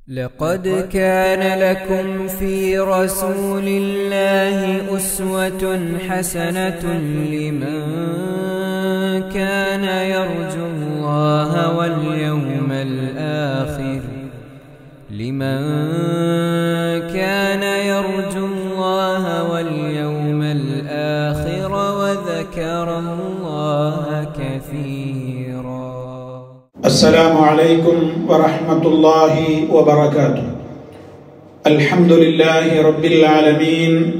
لقد كان لكم في رسول الله أسوة حسنة لمن كان يرجو الله واليوم الآخر لمن كان يرجو الله واليوم الآخر وذكر الله كثيرا السلام عليكم ورحمة الله وبركاته الحمد لله رب العالمين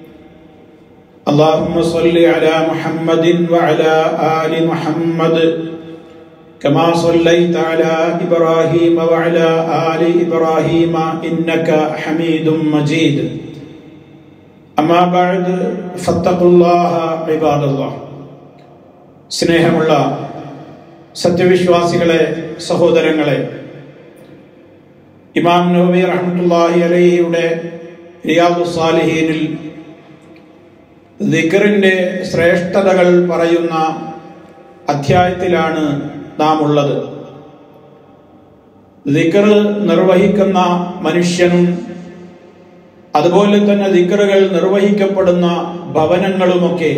اللهم صل على محمد وعلى آل محمد كما صليت على إبراهيم وعلى آل إبراهيم إنك حميد مجيد أما بعد فاتقوا الله عباد الله സ്നേഹമുള്ള സത്യവിശ്വാസികളെ സഹോദരങ്ങളെ ഇമാം നബി റഹ്മത്തുള്ളാഹി അലൈഹിയുടെ റിയാദു സാലിഹീനിൽ ദിക്റിന്റെ ശ്രേഷ്ഠതകൾ പറയുന്ന അധ്യായത്തിലാണ് നാം ഉള്ളത് ദിക്ർ നിർവഹിക്കുന്ന മനുഷ്യനും അതുപോലെ തന്നെ ദിക്റുകൾ നിർവഹിക്കപ്പെടുന്ന ഭവനങ്ങളുമൊക്കെ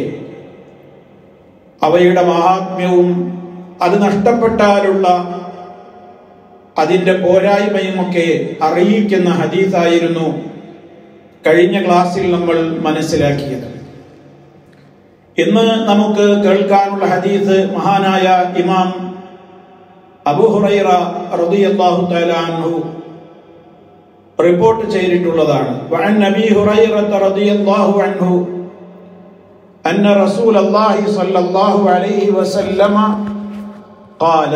അവയുടെ മഹാത്മ്യവും അത് നഷ്ടപ്പെട്ടാലുള്ള അതിൻ്റെ പോരായ്മയുമൊക്കെ അറിയിക്കുന്ന ഹദീസായിരുന്നു കഴിഞ്ഞ ക്ലാസ്സിൽ നമ്മൾ മനസ്സിലാക്കിയത് ഇന്ന് നമുക്ക് കേൾക്കാനുള്ള ഹദീസ് മഹാനായ ഇമാം അബുഹുറൈറ റളിയല്ലാഹു തആല അൻഹു റിപ്പോർട്ട് ചെയ്തിട്ടുള്ളതാണ് വഅൻ നബി ഹുറൈറ റളിയല്ലാഹു അൻഹു أن رسول الله صلى الله عليه وسلم قال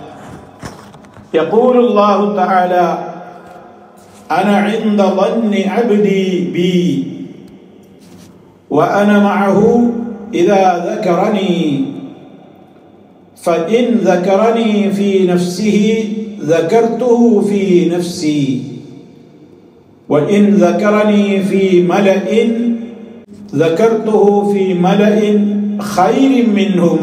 يقول الله تعالى أنا عند ظن عبدي بي وأنا معه إذا ذكرني فإن ذكرني في نفسه ذكرته في نفسي وإن ذكرني في ملأ ذكرته في ملأ خير منهم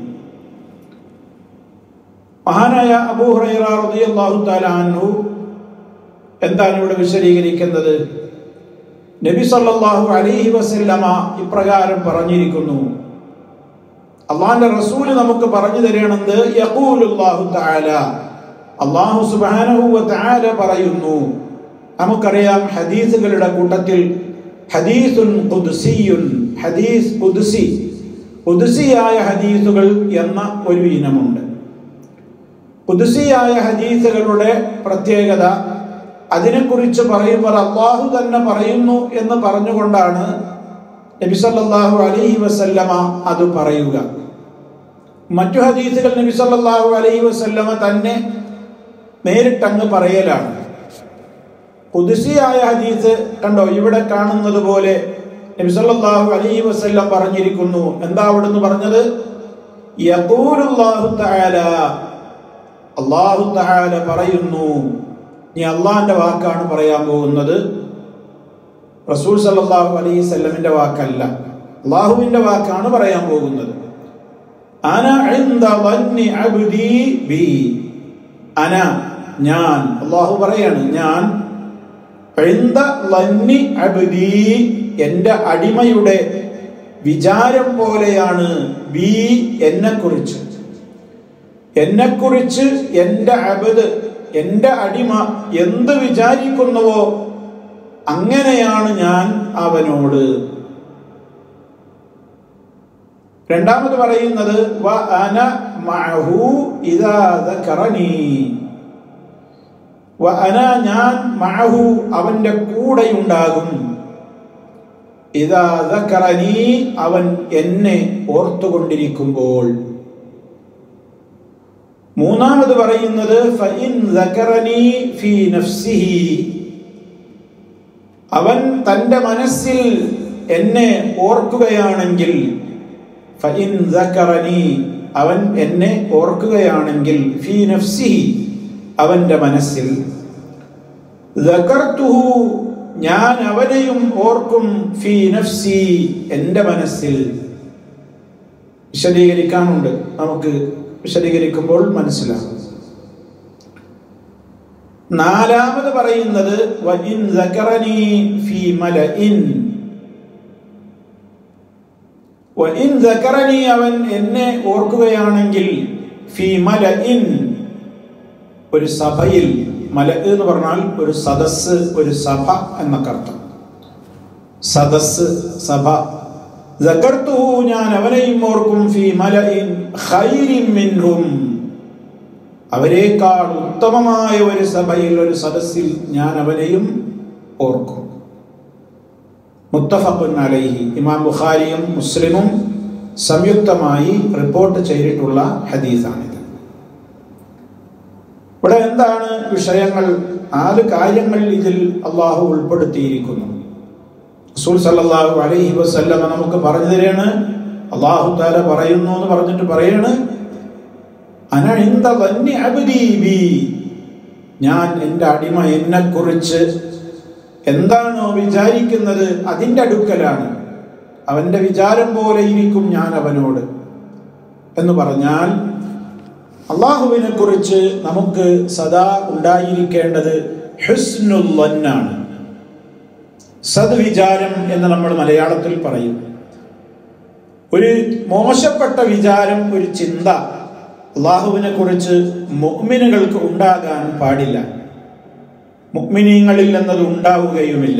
മഹാനായ അബൂഹുറൈറ റളിയല്ലാഹു തആല അൻഹു എന്താണ് ഇവിടെ വിശദീകരിക്കുന്നത് നബി സല്ലല്ലാഹു അലൈഹി വസല്ലമ ഇപ്രകാരം പറഞ്ഞിരിക്കുന്നു അള്ളാഹിന്റെ റസൂല് നമുക്ക് പറഞ്ഞു തരണമെന്ന് യഖൂലുല്ലാഹു തആല അള്ളാഹു സുബ്ഹാനഹു വ തആല പറയുന്നു നമുക്കറിയാം ഹദീസുകളുടെ കൂട്ടത്തിൽ ഹദീസുൻ ഖുദ്സിയുൻ ഹദീസ് ഖുദ്സി ഖുദ്സിയായ ഹദീസുകൾ എന്ന ഒരു ഇനമുണ്ട് ഖുദ്സിയായ ഹദീസുകളുടെ പ്രത്യേകത അതിനെക്കുറിച്ച് പറയുമ്പോൾ അള്ളാഹു തന്നെ പറയുന്നു എന്ന് പറഞ്ഞുകൊണ്ടാണ് നബി സല്ലല്ലാഹു അലൈഹി വസല്ലമ അത് പറയുക മറ്റു ഹദീസുകൾ നബി സല്ലല്ലാഹു അലൈഹി വസല്ലമ തന്നെ നേരിട്ടങ്ങ് പറയലാണ് കുതിസിയായ ഹദീസ് കണ്ടോ ഇവിടെ കാണുന്നത് പോലെ നബി സല്ലല്ലാഹു അലൈഹി വസല്ലം പറഞ്ഞിരിക്കുന്നു എന്താ അവിടുന്ന് പറഞ്ഞത് യഖൂലുല്ലാഹു തആല അല്ലാഹു തആല പറയുന്നു നീ അള്ളാഹിന്റെ വാക്കാണ് പറയാൻ പോകുന്നത് റസൂൽ സല്ലല്ലാഹു അലൈഹി വസല്ലമിന്റെ വാക്കല്ല അള്ളാഹുവിന്റെ വാക്കാണ് പറയാൻ പോകുന്നത് അന ഇൻദ വന്നി അബ്ദി ബി അന ഞാൻ അള്ളാഹു പറയാണ് ഞാൻ അബ്ദി എന്റെ അടിമയുടെ വിചാരം പോലെയാണ് ബി എന്നെ കുറിച്ച് എന്നെ കുറിച്ച് എന്റെ അബദ് എന്റെ അടിമ എന്ത് വിചാരിക്കുന്നുവോ അങ്ങനെയാണ് ഞാൻ അവനോട് രണ്ടാമത് പറയുന്നത് വ അന മഅഹു ഇദാ ദക്കറനീ അന ഞാൻ മഅഹു അവന്റെ കൂടെയുണ്ടാകും ഇതാ ദക്കറനി അവൻ എന്നെ ഓർത്തുകൊണ്ടിരിക്കുമ്പോൾ മൂന്നാമത് പറയുന്നത് ഫഇൻ ദക്കറനി ഫീ നഫ്സിഹി അവൻ തന്റെ മനസ്സിൽ എന്നെ ഓർക്കുകയാണെങ്കിൽ ഫഇൻ ദക്കറനി അവൻ എന്നെ ഓർക്കുകയാണെങ്കിൽ ഫീ നഫ്സിഹി അവന്റെ മനസ്സിൽ ഞാൻ അവനെയും ഓർക്കും ഫീ നഫ്സി എന്റെ മനസ്സിൽ വിശദീകരിക്കാനുണ്ട് നമുക്ക് വിശദീകരിക്കുമ്പോൾ മനസ്സിലാകും നാലാമത് പറയുന്നത് വഇൻ സക്കറനി ഫീ മലഇൻ വഇൻ സക്കറനി അവൻ എന്നെ ഓർക്കുകയാണെങ്കിൽ ഫീ മലഇൻ ഒരു സഭയിൽ മല എന്ന് പറഞ്ഞാൽ ഒരു സദസ് ഒരു സഭ എന്നൊക്കെ അർത്ഥം സദസ് സഭ സക്കർത്തുഹു ഞാൻ അവനെയും ഓർക്കും ഫീ മലഇൻ ഖൈരിൻ മിൻഹും അവരെക്കാൾ ഉത്തമമായ ഒരു സഭയിൽ ഒരു സദസ്സിൽ ഞാൻ അവനെയും ഓർക്കും മുത്തഫഖുൻ അലൈഹി ഇമാം ബുഖാരിയും മുസ്ലിമും സംയുക്തമായി റിപ്പോർട്ട് ചെയ്തിട്ടുള്ള ഹദീസാണിത് ഇവിടെ എന്താണ് വിഷയങ്ങൾ നാല് കാര്യങ്ങൾ ഇതിൽ അള്ളാഹു ഉൾപ്പെടുത്തിയിരിക്കുന്നു റസൂൽ സല്ലല്ലാഹു അലൈഹി വസല്ലമ നമുക്ക് പറഞ്ഞു തരാണ് അള്ളാഹു താല പറയുന്നു എന്ന് പറഞ്ഞിട്ട് പറയാണ് അന ഇന്ദ വന്യ അബ്ദി ബി ഞാൻ എൻ്റെ അടിമ എന്നെ കുറിച്ച് എന്താണോ വിചാരിക്കുന്നത് അതിൻ്റെ അടുക്കലാണ് അവന്റെ വിചാരം പോലെ ഇരിക്കും ഞാൻ അവനോട് എന്ന് പറഞ്ഞാൽ അള്ളാഹുവിനെ കുറിച്ച് നമുക്ക് സദാ ഉണ്ടായിരിക്കേണ്ടത് ഹുസ്നുല്ലന്നാണ് സദ്വിചാരം എന്ന് നമ്മൾ മലയാളത്തിൽ പറയും ഒരു മോശപ്പെട്ട വിചാരം ഒരു ചിന്ത അള്ളാഹുവിനെ കുറിച്ച് മുഅ്മിനുകൾക്ക് ഉണ്ടാകാൻ പാടില്ല മുഅ്മിനീങ്ങളിൽ എന്നത് ഉണ്ടാവുകയുമില്ല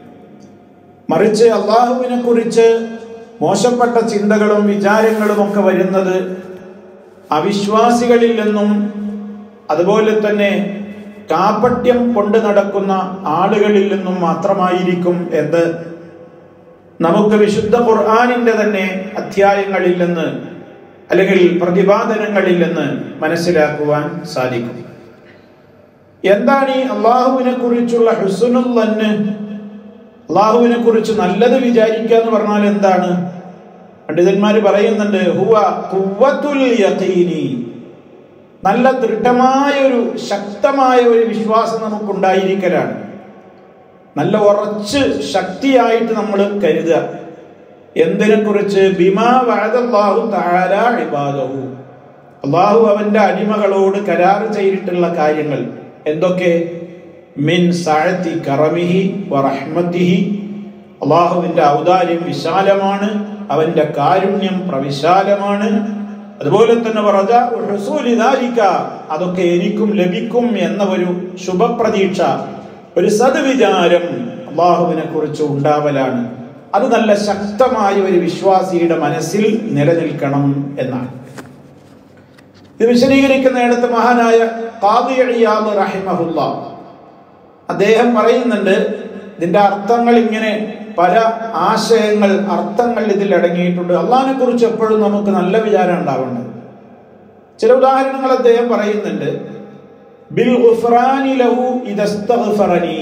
മറിച്ച് അള്ളാഹുവിനെ കുറിച്ച് മോശപ്പെട്ട ചിന്തകളും വിചാരങ്ങളും ഒക്കെ വരുന്നത് അവിശ്വാസികളിൽ നിന്നും അതുപോലെ തന്നെ കാപട്യം കൊണ്ട് നടക്കുന്ന ആളുകളിൽ നിന്നും മാത്രമായിരിക്കും എന്ന് നമുക്ക് വിശുദ്ധ ഖുർആാനിന്റെ തന്നെ അധ്യായങ്ങളിൽ നിന്ന് അല്ലെങ്കിൽ പ്രതിപാദനങ്ങളിൽ നിന്ന് മനസ്സിലാക്കുവാൻ സാധിക്കും എന്താണ് ഈ അള്ളാഹുവിനെ കുറിച്ചുള്ള ഹുസുനുല്ലന്ന് അള്ളാഹുവിനെ കുറിച്ച് നല്ലത് വിചാരിക്കുക എന്ന് പറഞ്ഞാൽ എന്താണ് പണ്ഡിതന്മാർ പറയുന്നുണ്ട് ഹുവ ഖുവ്വത്തുൽ യഖീനി നല്ല ദൃഢമായ ഒരു ശക്തമായ ഒരു വിശ്വാസം നമുക്കുണ്ടായിരിക്കലാണ് നല്ല ഉറച്ച് ശക്തിയായിട്ട് നമ്മൾ കരുതുക എന്തിനെ കുറിച്ച് ബിമാ വഅദല്ലാഹു തആല ഇബാദഹു അള്ളാഹു അവന്റെ അടിമകളോട് കരാർ ചെയ്തിട്ടുള്ള കാര്യങ്ങൾ എന്തൊക്കെ മിൻ സാഴത്തി കറമിഹി വറഹ്മത്തിഹി അള്ളാഹുവിന്റെ ഔദാര്യം വിശാലമാണ് അവന്റെ കാരുണ്യം പ്രവിശാലമാണ് അതുപോലെ തന്നെ പറജ ഹുസൂലി ദാലിക അതൊക്കെ എനിക്കും ലഭിക്കും എന്ന ഒരു ശുഭപ്രതീക്ഷ ഒരു സദ്വിചാരം അള്ളാഹുവിനെ കുറിച്ച് ഉണ്ടാവലാണ് അത് നല്ല ശക്തമായ ഒരു വിശ്വാസിയുടെ മനസ്സിൽ നിലനിൽക്കണം എന്നാണ് ഇത് വിശദീകരിക്കുന്നിടത്ത് മഹാനായ ഖാദിഇയാദ് റഹിമഹുല്ല അദ്ദേഹം പറയുന്നുണ്ട് ഇതിന്റെ അർത്ഥങ്ങൾ ഇങ്ങനെ പല ആശയങ്ങൾ അർത്ഥങ്ങൾ ഇതിൽ അടങ്ങിയിട്ടുണ്ട് അള്ളാഹിനെ കുറിച്ച് എപ്പോഴും നമുക്ക് നല്ല വിചാരം ഉണ്ടാവേണ്ടത് ചില ഉദാഹരണങ്ങൾ അദ്ദേഹം പറയുന്നുണ്ട് ബിൽ ഗുഫ്റാനി ലഹു ഇദസ്തഗ്ഫറനി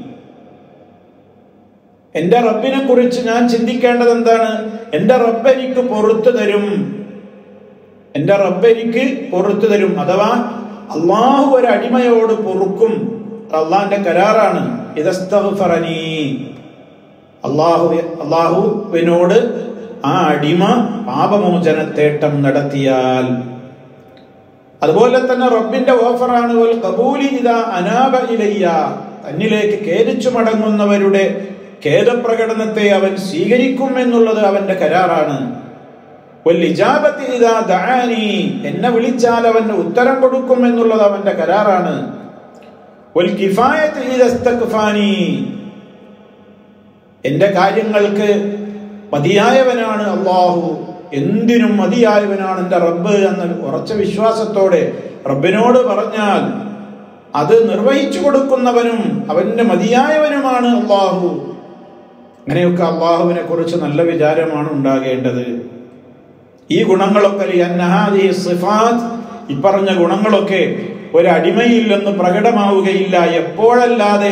എന്റെ റബ്ബിനെ കുറിച്ച് ഞാൻ ചിന്തിക്കേണ്ടത് എന്താണ് എന്റെ റബ്ബ് എനിക്ക് പൊറത്തു തരും എന്റെ റബ്ബ് എനിക്ക് പൊറത്തു തരും അഥവാ അള്ളാഹു ഒരു അടിമയോട് പൊറുക്കും അള്ളാഹിന്റെ കരാറാണ് ഇതസ്തഗ്ഫറനി അള്ളാഹു അള്ളാഹുവിനോട് ആ അടിമ പാപമോചനത്തേട്ടം നടത്തിയാൽ അതുപോലെ തന്നെ റബ്ബിന്റെ ഓഫറാണ് വൽ ഖബൂലി ഇദാ അനാബ ഇലയ്യ തന്നിലേക്ക് ഖേദിച്ചു മടങ്ങുന്നവരുടെ ഖേദപ്രകടനത്തെ അവൻ സ്വീകരിക്കും എന്നുള്ളത് അവന്റെ കരാറാണ് വൽ ഇജാബത്തി ഇദാ ദഅാനി എന്നെ വിളിച്ചാൽ അവന് ഉത്തരം കൊടുക്കും എന്നുള്ളത് അവന്റെ കരാറാണ് വൽ കിഫായത്ത് ഇദാ ഇസ്തഗ്ഫാനി എന്റെ കാര്യങ്ങൾക്ക് മതിയായവനാണ് അള്ളാഹു എന്തിനും മതിയായവനാണ് എൻ്റെ റബ്ബ് എന്ന ഉറച്ച വിശ്വാസത്തോടെ റബ്ബിനോട് പറഞ്ഞാൽ അത് നിർവഹിച്ചു കൊടുക്കുന്നവനും അവന്റെ മതിയായവനുമാണ് അള്ളാഹു അങ്ങനെയൊക്കെ അള്ളാഹുവിനെ കുറിച്ച് നല്ല വിചാരമാണ് ഉണ്ടാകേണ്ടത് ഈ ഗുണങ്ങളൊക്കെ ഈ പറഞ്ഞ ഗുണങ്ങളൊക്കെ ഒരു അടിമയിൽ നിന്ന് പ്രകടമാവുകയില്ല എപ്പോഴല്ലാതെ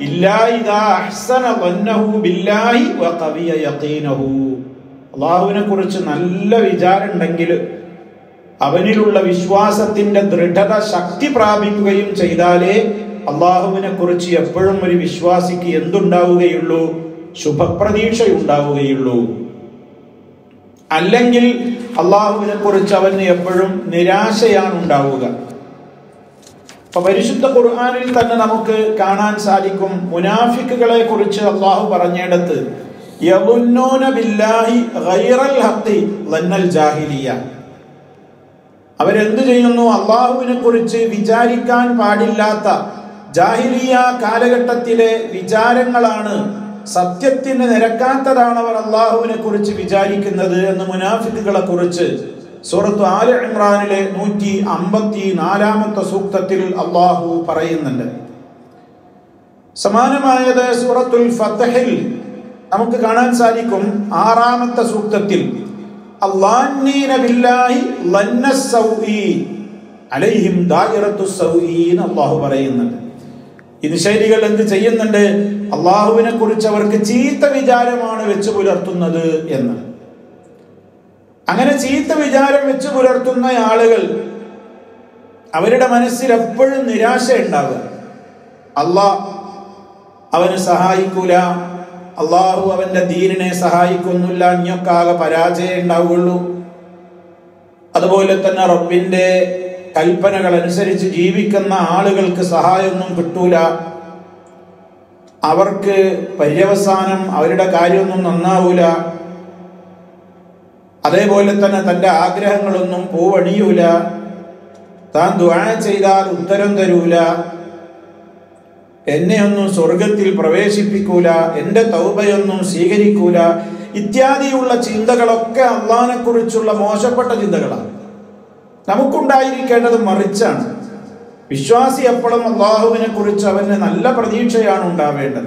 അള്ളാഹുവിനെ കുറിച്ച് നല്ല വിചാരമുണ്ടെങ്കിൽ അവനിലുള്ള വിശ്വാസത്തിന്റെ ദൃഢത ശക്തി പ്രാപിക്കുകയും ചെയ്താലേ അള്ളാഹുവിനെ കുറിച്ച് എപ്പോഴും ഒരു വിശ്വാസിക്ക് എന്തുണ്ടാവുകയുള്ളൂ ശുഭപ്രതീക്ഷയുണ്ടാവുകയുള്ളൂ അല്ലെങ്കിൽ അള്ളാഹുവിനെ കുറിച്ച് അവന് എപ്പോഴും നിരാശയാണ് ഉണ്ടാവുക അപ്പൊ പരിശുദ്ധ ഖുർആനിൽ തന്നെ നമുക്ക് കാണാൻ സാധിക്കും മുനാഫിക്കുകളെ കുറിച്ച് അള്ളാഹു പറഞ്ഞിടത്ത് യമുന്നൂന ബില്ലാഹി ഗൈറൽ ഹഖി ലന്നൽ ജാഹിലിയ അവരെന്ത് ചെയ്യുന്നു അള്ളാഹുവിനെ കുറിച്ച് വിചാരിക്കാൻ പാടില്ലാത്ത ജാഹിലിയ കാലഘട്ടത്തിലെ വിചാരങ്ങളാണ് സത്യത്തിന് നിരക്കാത്തതാണ് അവർ അള്ളാഹുവിനെ കുറിച്ച് വിചാരിക്കുന്നത് എന്ന് മുനാഫിക്കുകളെ കുറിച്ച് സൂറത്ത് ആല ഇമ്രാനിലെ നൂറ്റി അമ്പത്തി നാലാമത്തെ സൂക്തത്തിൽ അള്ളാഹു പറയുന്നുണ്ട് സമാനമായത് സൂറത്തുൽ ഫത്തഹിൽ നമുക്ക് കാണാൻ സാധിക്കും ആറാമത്തെ സൂക്തത്തിൽ അള്ളാന്നീന ബില്ലാഹി ലന്ന സൗഇ അലൈഹിം ദായിറത്തു സൗഇ എന്ന് അള്ളാഹു പറയുന്നുണ്ട് ഈ നിഷേധികൾ എന്ത് ചെയ്യുന്നുണ്ട് അള്ളാഹുവിനെ കുറിച്ച് അവർക്ക് ചീത്ത വിചാരമാണ് വെച്ച് പുലർത്തുന്നത് എന്ന് അങ്ങനെ ചീത്ത വിചാരം വെച്ച് പുലർത്തുന്ന ആളുകൾ അവരുടെ മനസ്സിൽ എപ്പോഴും നിരാശ ഉണ്ടാവുക അള്ളാഹ് അവന് സഹായിക്കൂല അള്ളാഹു അവന്റെ ദീനിനെ സഹായിക്കൊന്നുമില്ല ഇഞ്ഞൊക്കാകെ പരാജയം ഉണ്ടാവുള്ളൂ അതുപോലെ തന്നെ റബ്ബിന്റെ കൽപ്പനകൾ അനുസരിച്ച് ജീവിക്കുന്ന ആളുകൾക്ക് സഹായമൊന്നും കിട്ടൂല അവർക്ക് പര്യവസാനം അവരുടെ കാര്യമൊന്നും നന്നാവൂല അതേപോലെ തന്നെ തന്റെ ആഗ്രഹങ്ങളൊന്നും പൂവണിയൂല താൻ ദ്വാഴ ചെയ്താൽ ഉത്തരം തരൂല എന്നെയൊന്നും സ്വർഗത്തിൽ പ്രവേശിപ്പിക്കൂല എൻ്റെ തൗബയൊന്നും സ്വീകരിക്കൂല ഇത്യാദിയുള്ള ചിന്തകളൊക്കെ അള്ളഹാനെ കുറിച്ചുള്ള മോശപ്പെട്ട ചിന്തകളാണ് നമുക്കുണ്ടായിരിക്കേണ്ടത് മറിച്ചാണ് വിശ്വാസി എപ്പോഴും അള്ളാഹുവിനെ കുറിച്ച് അവന് നല്ല പ്രതീക്ഷയാണ് ഉണ്ടാവേണ്ടത്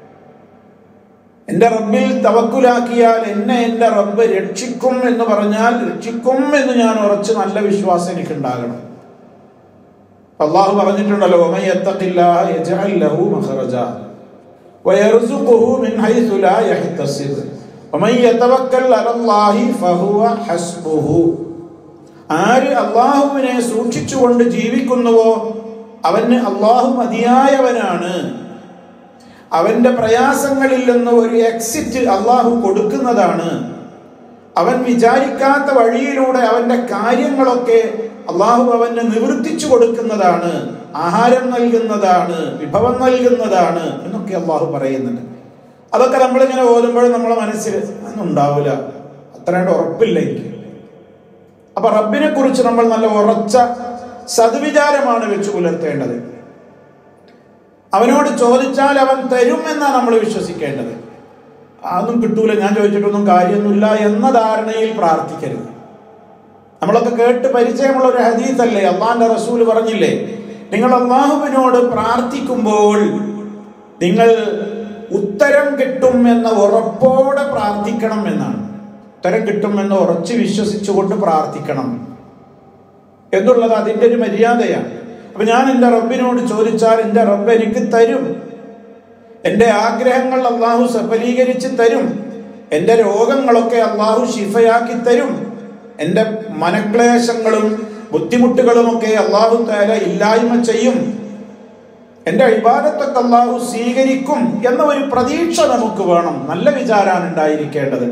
എൻ്റെ റബ്ബിൽ തവക്കുലാക്കിയാൽ എന്നെ എൻ്റെ റബ്ബ് രക്ഷിക്കും എന്ന് പറഞ്ഞാൽ രക്ഷിക്കും എന്ന് ഞാൻ ഉറച്ച് നല്ല വിശ്വാസം എനിക്ക് ഉണ്ടാകണം അള്ളാഹു പറഞ്ഞിട്ടുണ്ടല്ലോ "വമൻ യത്തഖില്ലാഹ യജ്അൽ ലഹു മഖറജ വയർസുഖുഹു മിൻ ഹൈസു ലാ യഹ്തസിബ് വമൻ യതവക്കൽ അലല്ലാഹി ഫഹുവ ഹസ്ബുഹു ആര് അള്ളാഹുവിനെ സൂക്ഷിച്ചുകൊണ്ട് ജീവിക്കുന്നുവോ അവന് അള്ളാഹു മതിയായവനാണ് അവന്റെ പ്രയാസങ്ങളിൽ നിന്ന് ഒരു എക്സിറ്റ് അള്ളാഹു കൊടുക്കുന്നതാണ് അവൻ വിചാരിക്കാത്ത വഴിയിലൂടെ അവന്റെ കാര്യങ്ങളൊക്കെ അള്ളാഹു അവന് നിവർത്തിച്ചു കൊടുക്കുന്നതാണ് ആഹാരം നൽകുന്നതാണ് വിഭവം നൽകുന്നതാണ് എന്നൊക്കെ അള്ളാഹു പറയുന്നുണ്ട് അതൊക്കെ നമ്മളിങ്ങനെ ഓതുമ്പോഴും നമ്മളെ മനസ്സിൽ അതൊന്നും ഉണ്ടാവില്ല അത്രയായിട്ട് ഉറപ്പില്ല എനിക്ക് അപ്പൊ റബ്ബിനെ കുറിച്ച് നമ്മൾ നല്ല ഉറച്ച സദ്വിചാരമാണ് വെച്ച് പുലർത്തേണ്ടത് അവനോട് ചോദിച്ചാൽ അവൻ തരും എന്നാണ് നമ്മൾ വിശ്വസിക്കേണ്ടത് അതൊന്നും കിട്ടൂല ഞാൻ ചോദിച്ചിട്ടൊന്നും കാര്യമൊന്നുമില്ല എന്ന ധാരണയിൽ പ്രാർത്ഥിക്കരുത് നമ്മളൊക്കെ കേട്ട് പരിചയമുള്ള ഒരു ഹദീസല്ലേ അള്ളാന്റെ റസൂൽ പറഞ്ഞില്ലേ നിങ്ങൾ അള്ളാഹുവിനോട് പ്രാർത്ഥിക്കുമ്പോൾ നിങ്ങൾ ഉത്തരം കിട്ടും എന്ന ഉറപ്പോടെ പ്രാർത്ഥിക്കണം എന്നാണ് ഉത്തരം കിട്ടുമെന്ന് ഉറച്ച് വിശ്വസിച്ചുകൊണ്ട് പ്രാർത്ഥിക്കണം എന്നുള്ളത് അതിൻ്റെ ഒരു മര്യാദയാണ് അപ്പൊ ഞാൻ എൻ്റെ റബ്ബിനോട് ചോദിച്ചാൽ എൻ്റെ റബ്ബ് എനിക്ക് തരും എൻ്റെ ആഗ്രഹങ്ങൾ അള്ളാഹു സഫലീകരിച്ച് തരും എൻ്റെ രോഗങ്ങളൊക്കെ അള്ളാഹു ശിഫയാക്കി തരും എൻ്റെ മനക്ലേശങ്ങളും ബുദ്ധിമുട്ടുകളുമൊക്കെ അള്ളാഹു താല ഇല്ലായ്മ ചെയ്യും എൻ്റെ ഇബാദത്തൊക്കെ അള്ളാഹു സ്വീകരിക്കും എന്ന ഒരു പ്രതീക്ഷ നമുക്ക് വേണം നല്ല വിചാരാണ് ഉണ്ടായിരിക്കേണ്ടത്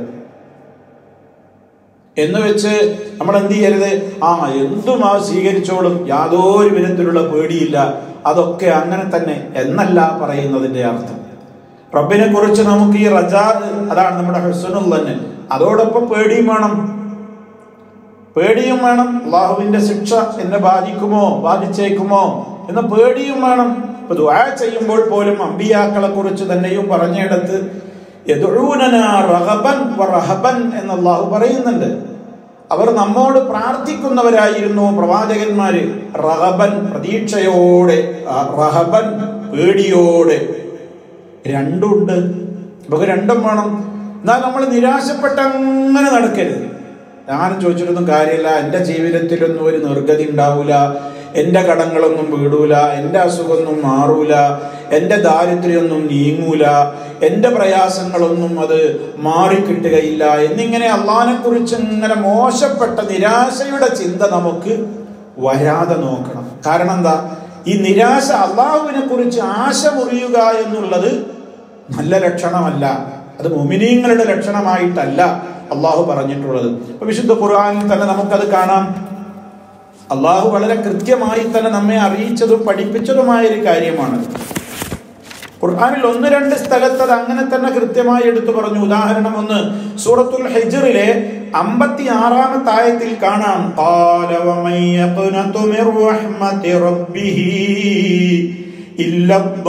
എന്ന് വെച്ച് നമ്മൾ എന്ത് ചെയ്യരുത് ആ എന്തും ആ സ്വീകരിച്ചോളും യാതൊരു വിധത്തിലുള്ള പേടിയില്ല അതൊക്കെ അങ്ങനെ തന്നെ എന്നല്ല പറയുന്നതിന്റെ അർത്ഥം റബ്ബിനെ കുറിച്ച് നമുക്ക് ഈ റജാ അതാണ് നമ്മുടെ ഹസുനുൽ തന്നെ അതോടൊപ്പം പേടിയും വേണം പേടിയും വേണം അള്ളാഹുവിന്റെ ശിക്ഷ എന്നെ ബാധിക്കുമോ ബാധിച്ചേക്കുമോ എന്ന പേടിയും വേണം ഇപ്പൊ ദുആ ചെയ്യുമ്പോൾ പോലും അമ്പിയാക്കളെ കുറിച്ച് തന്നെയും പറഞ്ഞിടത്ത് യദുഊനനാ റഗബൻ വറഹബൻ എന്ന് അള്ളാഹു പറയുന്നുണ്ട് അവർ നമ്മോട് പ്രാർത്ഥിക്കുന്നവരായിരുന്നു പ്രവാചകന്മാര് റഹബൻ പ്രതീക്ഷയോടെ ആ, റഹബൻ പേടിയോടെ രണ്ടുണ്ട് നമുക്ക് രണ്ടും വേണം എന്നാൽ നമ്മൾ നിരാശപ്പെട്ട് അങ്ങനെ നടക്കരുത് ഞാൻ ചോദിച്ചിട്ടൊന്നും കാര്യമില്ല എൻ്റെ ജീവിതത്തിലൊന്നും ഒരു നിർഗതി ഉണ്ടാവൂല എൻ്റെ കടങ്ങളൊന്നും വീടൂല എൻ്റെ അസുഖമൊന്നും മാറൂല എൻ്റെ ദാരിദ്ര്യമൊന്നും നീങ്ങൂല എൻ്റെ പ്രയാസങ്ങളൊന്നും അത് മാറിക്കിട്ടുകയില്ല എന്നിങ്ങനെ അള്ളഹാനെ കുറിച്ച് ഇങ്ങനെ മോശപ്പെട്ട നിരാശയുടെ ചിന്ത നമുക്ക് വരാതെ നോക്കണം കാരണം എന്താ ഈ നിരാശ അള്ളാഹുവിനെ കുറിച്ച് ആശ മുറിയുക എന്നുള്ളത് നല്ല ലക്ഷണമല്ല അത് മുമിനീങ്ങളുടെ ലക്ഷണമായിട്ടല്ല അള്ളാഹു പറഞ്ഞിട്ടുള്ളത് ഇപ്പൊ വിശുദ്ധ ഖുർആനിൽ തന്നെ നമുക്കത് കാണാം അള്ളാഹു വളരെ കൃത്യമായി തന്നെ നമ്മെ അറിയിച്ചതും പഠിപ്പിച്ചതുമായ ഒരു കാര്യമാണ് ഖുർആനിൽ ഒന്ന് രണ്ട് സ്ഥലത്ത് അത് അങ്ങനെ തന്നെ കൃത്യമായി എടുത്തു പറഞ്ഞു ഉദാഹരണം ഒന്ന് സൂറത്തുൽ ഹിജ്റിലെ അമ്പത്തി ആറാമത്തെ ആയത്തിൽ കാണാം "ഖാല വമൻ യഖ്നതു മിർ റഹ്മതി റബ്ബിഹി ഇല്ല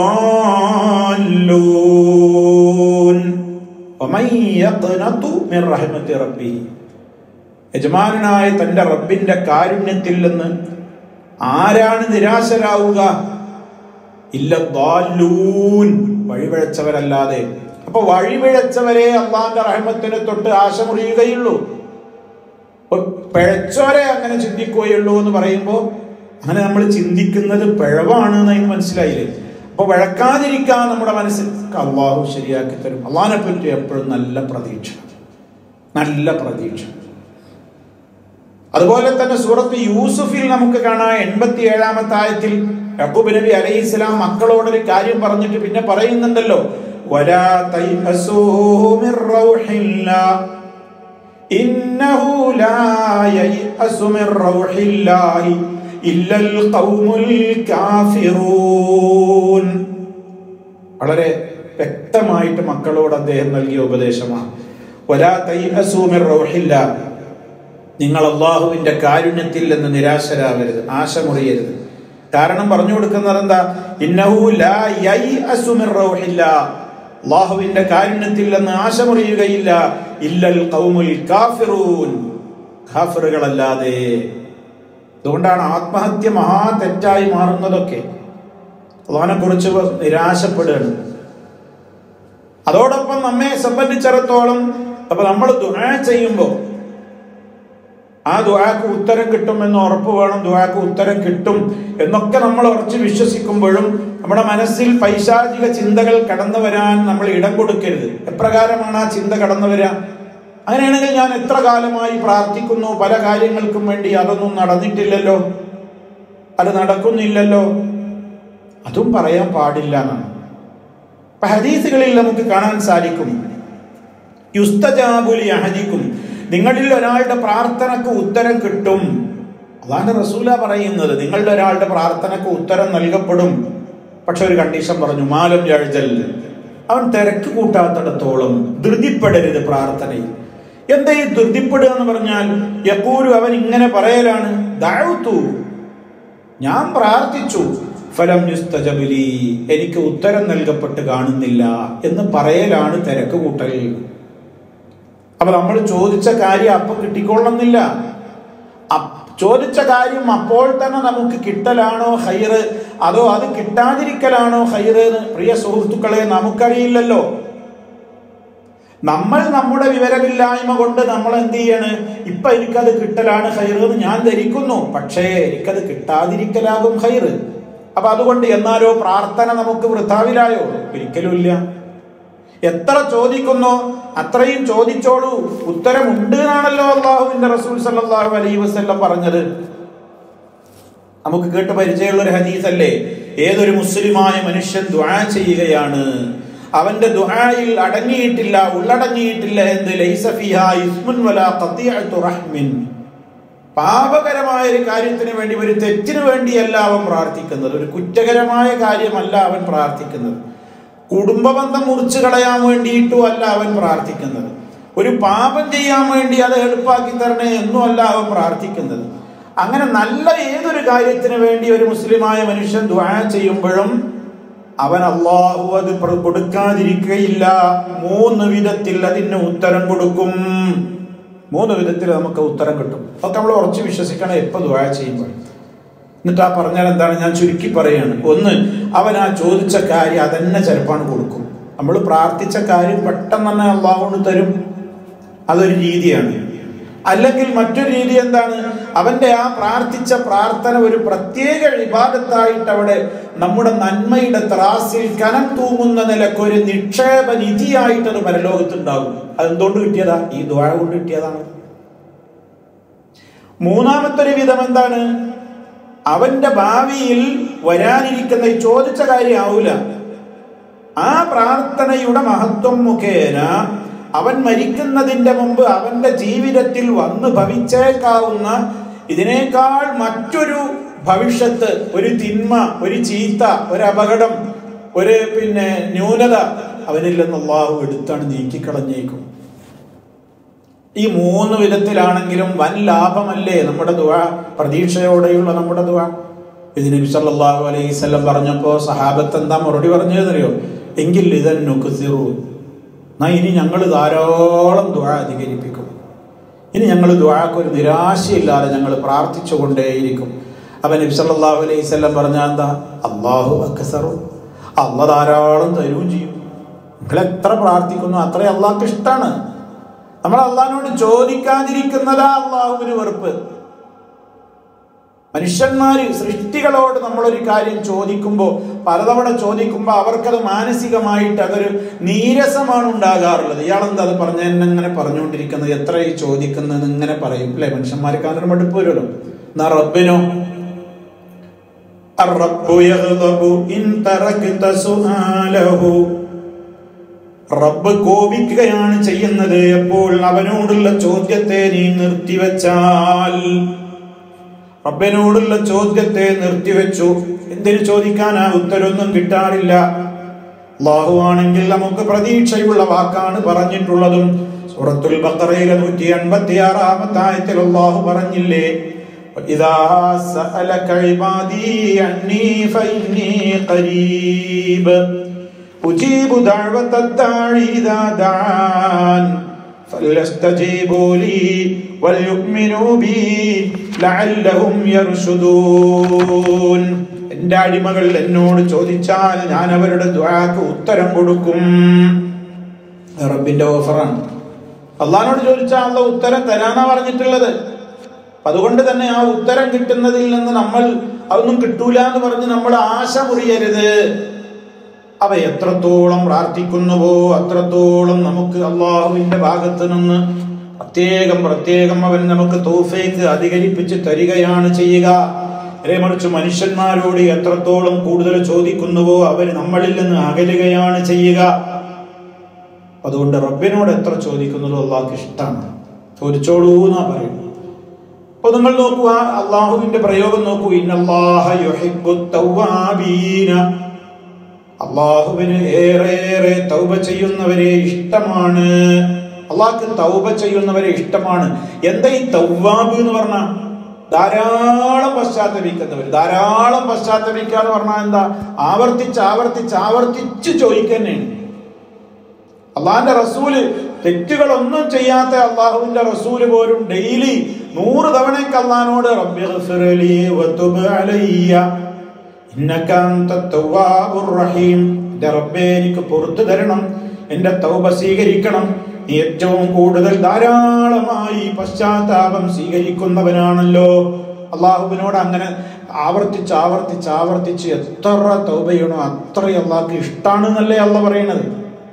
الضالون ومن يقنط من رحمة ربه യജമാനായ തന്റെ റബ്ബിന്റെ കാരുണ്യത്തിൽ നിന്ന് ആരാണ് നിരാശരാവുക ഇല്ല ദാലൂൻ വഴിപിഴച്ചവരല്ലാതെ അപ്പൊ വഴിപിഴച്ചവരെ അള്ളാന്റെ റഹ്മത്തിനെ തൊട്ട് ആശ മുറിയുകയുള്ളൂ അപ്പൊ പിഴച്ചവരെ അങ്ങനെ ചിന്തിക്കുകയുള്ളൂ എന്ന് പറയുമ്പോൾ അങ്ങനെ നമ്മൾ ചിന്തിക്കുന്നത് പിഴവാണ് എന്ന് അതിന് മനസ്സിലായില്ലേ അപ്പൊ വഴക്കാതിരിക്കാൻ നമ്മുടെ മനസ്സിൽ അള്ളാഹു ശരിയാക്കി തരും അള്ളാഹിനെ പറ്റി എപ്പോഴും നല്ല പ്രതീക്ഷ നല്ല പ്രതീക്ഷ അതുപോലെ തന്നെ സൂറത്ത് യൂസുഫിൽ നമുക്ക് കാണാം എൺപത്തി ഏഴാമത്തെ ആയത്തിൽ യക്കൂബ് നബി അലൈഹി ഇസ്ലാം മക്കളോടൊരു കാര്യം പറഞ്ഞിട്ട് പിന്നെ പറയുന്നുണ്ടല്ലോ വലാ തൈഅസൂ മിർ റൗഹില്ലാ ഇന്നഹു ലാ യൈഅസു മിർ റൗഹില്ലാഹി ഇല്ലൽ ഖൗമുൽ കാഫിറൂൻ വളരെ വ്യക്തമായിട്ട് മക്കളോട് അദ്ദേഹം നൽകിയ ഉപദേശമാണ് വലാ തൈഅസൂ മിർ റൗഹില്ലാ നിങ്ങൾ അള്ളാഹുവിന്റെ കാരുണ്യത്തിൽ നിന്ന് നിരാശരാവരുത് ആശ മുറിയരുത് കാരണം പറഞ്ഞു കൊടുക്കുന്നത് എന്താ ഇന്നഹു ലാ യൈഅസു മിർ റൗഹില്ലാ അള്ളാഹുവിന്റെ കാരുണ്യത്തിൽ നിന്ന് ആശ മുറിയുകയില്ല ഇല്ലൽ ഖൗമുൽ കാഫിറൂൻ കാഫിറുകളല്ലാതെ അതുകൊണ്ടാണ് ആത്മഹത്യ മഹാ തെറ്റായി മാറുന്നതൊക്കെ അള്ളാഹിനെ കുറിച്ച് നിരാശപ്പെടുകയാണ് അതോടൊപ്പം നമ്മെ സംബന്ധിച്ചിടത്തോളം അപ്പൊ നമ്മൾ ദുആ ചെയ്യുമ്പോൾ ആ ദുആക്ക് ഉത്തരം കിട്ടുമെന്ന് ഉറപ്പ് വേണം ദുആക്ക് ഉത്തരം കിട്ടും എന്നൊക്കെ നമ്മൾ ഉറച്ച് വിശ്വസിക്കുമ്പോഴും നമ്മുടെ മനസ്സിൽ പൈശാചിക ചിന്തകൾ കടന്നു വരാൻ നമ്മൾ ഇടം കൊടുക്കരുത് എപ്രകാരമാണ് ആ ചിന്ത കടന്നു വരിക അങ്ങനെയാണെങ്കിൽ ഞാൻ എത്ര കാലമായി പ്രാർത്ഥിക്കുന്നു പല കാര്യങ്ങൾക്കും വേണ്ടി അതൊന്നും നടന്നിട്ടില്ലല്ലോ അത് നടക്കുന്നില്ലല്ലോ അതും പറയാൻ പാടില്ല എന്നാണ് അപ്പൊ ഹദീസുകളിൽ നമുക്ക് കാണാൻ സാധിക്കും യുസ്തജാബുലി അഹദിക്കും നിങ്ങളിൽ ഒരാളുടെ പ്രാർത്ഥനക്ക് ഉത്തരം കിട്ടും അതാണ് റസൂല പറയുന്നത് നിങ്ങളുടെ ഒരാളുടെ പ്രാർത്ഥനക്ക് ഉത്തരം നൽകപ്പെടും പക്ഷെ ഒരു കണ്ടീഷൻ പറഞ്ഞു മാലം ജഴ്ജൽ അവൻ തിരക്ക് കൂട്ടാത്തിടത്തോളം ധൃതിപ്പെടരുത് പ്രാർത്ഥനയിൽ എന്താ ഈ ധൃതിപ്പെടുക എന്ന് പറഞ്ഞാൽ എപ്പോഴും അവൻ ഇങ്ങനെ പറയലാണ് ദാഴ്ത്തു ഞാൻ പ്രാർത്ഥിച്ചു ഫലം യുസ്തജബിലി എനിക്ക് ഉത്തരം നൽകപ്പെട്ട് കാണുന്നില്ല എന്ന് പറയലാണ് തിരക്ക് കൂട്ടൽ അപ്പൊ നമ്മൾ ചോദിച്ച കാര്യം അപ്പൊ കിട്ടിക്കൊള്ളുന്നില്ല ചോദിച്ച കാര്യം അപ്പോൾ തന്നെ നമുക്ക് കിട്ടലാണോ ഹൈറ് അതോ അത് കിട്ടാതിരിക്കലാണോ ഹൈറ് എന്ന് പ്രിയ സുഹൃത്തുക്കളെ നമുക്കറിയില്ലല്ലോ നമ്മൾ നമ്മുടെ വിവരമില്ലായ്മ കൊണ്ട് നമ്മൾ എന്ത് ചെയ്യാണ് ഇപ്പൊ എനിക്കത് കിട്ടലാണ് ഹൈറ് എന്ന് ഞാൻ ധരിക്കുന്നു പക്ഷേ എനിക്കത് കിട്ടാതിരിക്കലാകും ഹൈറ് അപ്പൊ അതുകൊണ്ട് എന്നാലോ പ്രാർത്ഥന നമുക്ക് വൃഥാവിലായോ ഒരിക്കലുമില്ല എത്ര ചോദിക്കുന്നോ അത്രയും ചോദിച്ചോളൂ ഉത്തരമുണ്ട് എന്നാണല്ലോ അള്ളാഹുവിന്റെ റസൂൽ സല്ലല്ലാഹു അലൈഹി വസല്ലം പറഞ്ഞത് നമുക്ക് കേട്ട് പരിചയമുള്ള ഒരു ഹദീസ് അല്ലേ ഏതൊരു മുസ്ലിമായ മനുഷ്യൻ ദുആ ചെയ്യുകയാണ് അവന്റെ ദുആയിൽ അടങ്ങിയിട്ടില്ല ഉള്ളടങ്ങിയിട്ടില്ല എന്ത് ലൈസ ഫിഹാ ഇസ്മുൻ വലാ ഖതിഅത്തു റഹ്മിൻ പാപകരമായ ഒരു കാര്യത്തിന് വേണ്ടി ഒരു തെറ്റിന് വേണ്ടിയല്ല അവൻ പ്രാർത്ഥിക്കുന്നത് ഒരു കുറ്റകരമായ കാര്യമല്ല അവൻ പ്രാർത്ഥിക്കുന്നത് കുടുംബബന്ധം മുറിച്ചു കളയാൻ വേണ്ടിയിട്ടും അല്ല അവൻ പ്രാർത്ഥിക്കുന്നത് ഒരു പാപം ചെയ്യാൻ വേണ്ടി അത് എളുപ്പാക്കി തരണേ എന്നും അല്ല അവൻ പ്രാർത്ഥിക്കുന്നത് അങ്ങനെ നല്ല ഏതൊരു കാര്യത്തിന് വേണ്ടി ഒരു മുസ്ലിമായ മനുഷ്യൻ ദ്വാ ചെയ്യുമ്പോഴും അവൻ അള്ളാഹു അത് കൊടുക്കാതിരിക്കുകയില്ല മൂന്ന് വിധത്തിൽ അതിന് ഉത്തരം കൊടുക്കും മൂന്ന് വിധത്തിൽ നമുക്ക് ഉത്തരം കിട്ടും അതൊക്കെ നമ്മൾ ഉറച്ചു വിശ്വസിക്കണം എപ്പോൾ ദ്വാ ചെയ്യുമ്പോൾ എന്നിട്ട് ആ പറഞ്ഞാൽ എന്താണ് ഞാൻ ചുരുക്കി പറയാണ് ഒന്ന് അവൻ ആ ചോദിച്ച കാര്യം അതന്നെ ചിലപ്പാണ് കൊടുക്കും നമ്മൾ പ്രാർത്ഥിച്ച കാര്യം പെട്ടെന്ന് തന്നെ അള്ളാഹുണ്ട് തരും അതൊരു രീതിയാണ് അല്ലെങ്കിൽ മറ്റൊരു രീതി എന്താണ് അവന്റെ ആ പ്രാർത്ഥിച്ച പ്രാർത്ഥന ഒരു പ്രത്യേക വിവാദത്തായിട്ട് അവിടെ നമ്മുടെ നന്മയുടെ ത്രാസിൽ കനം തൂങ്ങുന്ന നിലക്ക് ഒരു നിക്ഷേപ നിധിയായിട്ട് അത് പരലോകത്തുണ്ടാകും അതെന്തുകൊണ്ട് കിട്ടിയതാ ഈ ദ്വാഴ കൊണ്ട് കിട്ടിയതാണ് മൂന്നാമത്തെ ഒരു വിധം എന്താണ് അവന്റെ ഭാവിയിൽ വരാനിരിക്കുന്ന ഈ ചോദിച്ച കാര്യം ആവൂല ആ പ്രാർത്ഥനയുടെ മഹത്വം മുഖേന അവൻ മരിക്കുന്നതിന്റെ മുമ്പ് അവന്റെ ജീവിതത്തിൽ വന്നു ഭവിച്ചേക്കാവുന്ന ഇതിനേക്കാൾ മറ്റൊരു ഭവിഷ്യത്ത് ഒരു തിന്മ ഒരു ചീത്ത ഒരു അപകടം ഒരു പിന്നെ ന്യൂനത അവനിൽ നിന്ന് അള്ളാഹു എടുത്താണ് നീക്കിക്കളഞ്ഞേക്കും ഈ മൂന്ന് വിധത്തിലാണെങ്കിലും വൻ ലാഭമല്ലേ നമ്മുടെ ദുആ പ്രതീക്ഷയോടെയുള്ള നമ്മുടെ ദുആ ഇത് നബി സല്ലല്ലാഹു അലൈഹി വസല്ലം പറഞ്ഞപ്പോ സഹാബത്ത് എന്താ മറുപടി പറഞ്ഞതെന്നറിയോ എങ്കിൽ ഇതൻ നുക്സിറു എന്നാ ഇനി ഞങ്ങൾ ധാരാളം ദുആ അധികരിപ്പിക്കും ഇനി ഞങ്ങൾ ദുആക്ക് ഒരു നിരാശയില്ലാതെ ഞങ്ങൾ പ്രാർത്ഥിച്ചുകൊണ്ടേയിരിക്കും അപ്പൊ നബി സല്ലല്ലാഹു അലൈഹി വസല്ലം പറഞ്ഞ എന്താ അള്ളാഹു അക്സറു അല്ല ധാരാളം തരുകയും ചെയ്യും നിങ്ങൾ എത്ര പ്രാർത്ഥിക്കുന്നു അത്രയും അള്ളാഹ്ക്ക് ഇഷ്ടമാണ് നമ്മൾ അള്ളാഹിനോട് ചോദിക്കാതിരിക്കുന്നതാ അള്ളാഹുവിന് വെറുപ്പ് മനുഷ്യന്മാര് സൃഷ്ടികളോട് നമ്മളൊരു കാര്യം ചോദിക്കുമ്പോൾ പലതവണ ചോദിക്കുമ്പോൾ അവർക്കത് മാനസികമായിട്ട് അതൊരു നീരസമാണ് ഉണ്ടാകാറുള്ളത് ഇയാളെന്താ അത് പറഞ്ഞ എന്നെ ഇങ്ങനെ പറഞ്ഞുകൊണ്ടിരിക്കുന്നത് എത്ര ഈ ചോദിക്കുന്നത് ഇങ്ങനെ പറയും അല്ലെ മനുഷ്യന്മാർക്ക് അതിനൊരു മടുപ്പ് വരുമല്ലോ എന്നാ റബ്ബിനോ الرب يغضب إن تركت سؤاله റബ്ബ് കോപിക്കുകയാണ് ചെയ്യുന്നത് എപ്പോൾ അവനോടുള്ള ചോദ്യത്തെ നീ നിർത്തിവെച്ചാൽ റബ്ബിനോടുള്ള ചോദ്യത്തെ നിർത്തിവെച്ചു എന്തിനു ചോദിക്കാനാ ഉത്തരവൊന്നും കിട്ടാറില്ല അള്ളാഹു ആണെങ്കിൽ നമുക്ക് പ്രതീക്ഷയുള്ള വാക്കാണ് പറഞ്ഞിട്ടുള്ളതും സൂറത്തുൽ ബഖറയിലെ നൂറ്റി എൺപത്തി ആറാമത്തെ ആയത്തിൽ അള്ളാഹു പറഞ്ഞില്ലേ إذا سألك عبادي عني فإني قريب أجيب دعوة الداعي إذا دعان فليستجيبوا لي وليؤمنوا بي لعلهم يرشدون എന്റെ അടിമകൾ എന്നോട് ചോദിച്ചാൽ ഞാൻ അവരുടെ ദ്വാക്ക് ഉത്തരം കൊടുക്കും റബ്ബിന്റെ ഓഫറാണ് അള്ളഹാനോട് ചോദിച്ചാൽ അള്ള ഉത്തരം തരാന്നാ പറഞ്ഞിട്ടുള്ളത് അപ്പൊ അതുകൊണ്ട് തന്നെ ആ ഉത്തരം കിട്ടുന്നതിൽ നിന്ന് നമ്മൾ അതൊന്നും കിട്ടൂല എന്ന് പറഞ്ഞ് നമ്മൾ ആശ മുറിയരുത് അവ എത്രത്തോളം പ്രാർത്ഥിക്കുന്നുവോ അത്രത്തോളം നമുക്ക് അള്ളാഹുവിന്റെ ഭാഗത്ത് നിന്ന് പ്രത്യേകം പ്രത്യേകം അവൻ നമുക്ക് തോഫേക്ക് അധികരിപ്പിച്ച് തരികയാണ് ചെയ്യുക നേരെ മറിച്ച് മനുഷ്യന്മാരോട് എത്രത്തോളം കൂടുതൽ ചോദിക്കുന്നുവോ അവർ നമ്മളിൽ നിന്ന് അകലുകയാണ് ചെയ്യുക അതുകൊണ്ട് റബ്ബിനോട് എത്ര ചോദിക്കുന്നതോ അള്ളാഹ്ക്ക് ഇഷ്ടമാണ് ചോദിച്ചോളൂ എന്നാ പറയും അപ്പൊ നിങ്ങൾ നോക്കുക അള്ളാഹുവിന്റെ പ്രയോഗം നോക്കൂ ഇന്നല്ലാഹ യുഹിബ്ബുത് തവ്വാബീന അള്ളാഹുവിന് ഏറെയേറെ തൗബ ചെയ്യുന്നവരെ ഇഷ്ടമാണ് അള്ളാഹ്ക്ക് തൗബ ചെയ്യുന്നവരെ ഇഷ്ടമാണ് എന്താ ഈ തൗവാബ് എന്ന് പറഞ്ഞ ധാരാളം പശ്ചാത്തപിക്കുന്നവർ ധാരാളം പശ്ചാത്തപിക്കുക എന്ന് പറഞ്ഞാൽ എന്താ ആവർത്തിച്ച് ആവർത്തിച്ച് ആവർത്തിച്ച് ചോദിക്കുന്നതാണ് അള്ളാഹിന്റെ റസൂല് തെറ്റുകളൊന്നും ചെയ്യാത്ത അള്ളാഹുവിന്റെ റസൂല് പോലും ഡെയിലി നൂറ് തവണയ്ക്ക് അള്ളഹാനോട് റബ്ബി ഗ്ഫിർലി വതുബ് അലയ്യ ഇന്നക അൻത തവ്വാബുർ റഹീം എൻ്റെ റബ്ബേ എനിക്ക് പുറത്തു തരണം എൻ്റെ തൗബ സ്വീകരിക്കണം നീ ഏറ്റവും കൂടുതൽ ധാരാളമായി പശ്ചാത്താപം സ്വീകരിക്കുന്നവനാണല്ലോ അള്ളാഹുവിനോട് അങ്ങനെ ആവർത്തിച്ച് ആവർത്തിച്ച് ആവർത്തിച്ച് എത്ര തൗബ ചെയ്യണോ അത്രയും അള്ളാഹ്ക്ക് ഇഷ്ടമാണ് എന്നല്ലേ അള്ള പറയണത്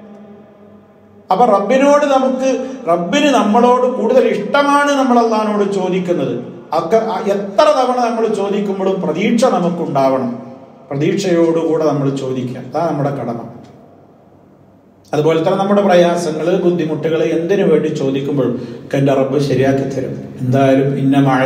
അപ്പൊ റബ്ബിനോട് നമുക്ക് റബ്ബിന് നമ്മളോട് കൂടുതൽ ഇഷ്ടമാണ് നമ്മൾ അള്ളഹാനോട് ചോദിക്കുന്നത് അക്ക എത്ര തവണ നമ്മൾ ചോദിക്കുമ്പോഴും പ്രതീക്ഷ നമുക്കുണ്ടാവണം പ്രതീക്ഷയോടുകൂടെ നമ്മൾ ചോദിക്കുക അതാ നമ്മുടെ കടമ അതുപോലെ തന്നെ നമ്മുടെ പ്രയാസങ്ങൾ ബുദ്ധിമുട്ടുകൾ എന്തിനു വേണ്ടി ചോദിക്കുമ്പോഴും എൻ്റെ റബ്ബ് ശരിയാക്കി തരും എന്തായാലും ഇന്ന മഴ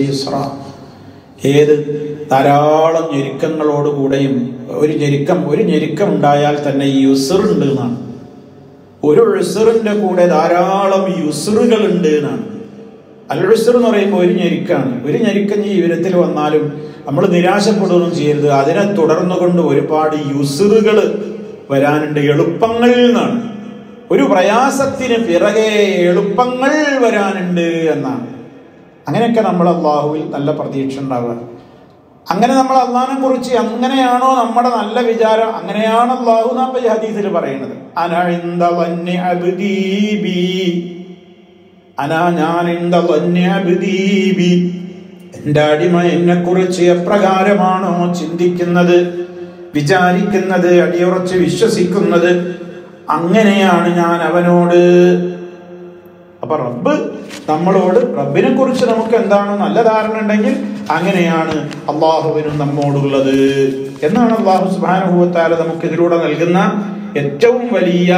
ഏത് ധാരാളം ഞെരുക്കങ്ങളോടുകൂടെയും ഒരു ഞെരുക്കം ഒരു ഞെരുക്കം ഉണ്ടായാൽ തന്നെ ഈ യുസറുണ്ട് എന്നാണ് ഒരു ഉസറിന്റെ കൂടെ ധാരാളം യുസറുകൾ ഉണ്ട് എന്നാണ് അൽ ഉസർ എന്ന് പറയുമ്പോൾ ഒരു ഞെരുക്കാണ് ഒരു ഞെരുക്കം ജീവിതത്തിൽ വന്നാലും നമ്മൾ നിരാശപ്പെടുകയൊന്നും ചെയ്യരുത് അതിനെ തുടർന്നുകൊണ്ട് ഒരുപാട് യുസറുകൾ വരാനുണ്ട് എളുപ്പങ്ങൾ എന്നാണ് ഒരു പ്രയാസത്തിന് പിറകെ എളുപ്പങ്ങൾ വരാനുണ്ട് എന്നാണ് അങ്ങനെയൊക്കെ നമ്മൾ അള്ളാഹുവിൽ നല്ല പ്രതീക്ഷ ഉണ്ടാവുക അങ്ങനെ നമ്മൾ അള്ളഹാനെ കുറിച്ച് അങ്ങനെയാണോ നമ്മുടെ നല്ല വിചാരം അങ്ങനെയാണ് അള്ളാഹു നാപ്പ ഈ ഹദീസിൽ പറയുന്നത് അന ഇന്ദ വന്യ അബ്ദീബി അന ഞാൻ ഇന്ദ വന്യ അബ്ദീബി എന്റെ അടിമ എന്നെ കുറിച്ച് എപ്രകാരമാണോ ചിന്തിക്കുന്നത് വിചാരിക്കുന്നത് അടിയുറച്ച് വിശ്വസിക്കുന്നത് അങ്ങനെയാണ് ഞാൻ അവനോട് അപ്പൊ റബ്ബ് നമ്മളോട് റബ്ബിനെ കുറിച്ച് നമുക്ക് എന്താണ് നല്ല ധാരണ ഉണ്ടെങ്കിൽ അങ്ങനെയാണ് അള്ളാഹുവിനും നമ്മോടുള്ളത് എന്നാണ് അള്ളാഹു സുബാനുഭവത്താല നമുക്ക് ഇതിലൂടെ നൽകുന്ന ഏറ്റവും വലിയ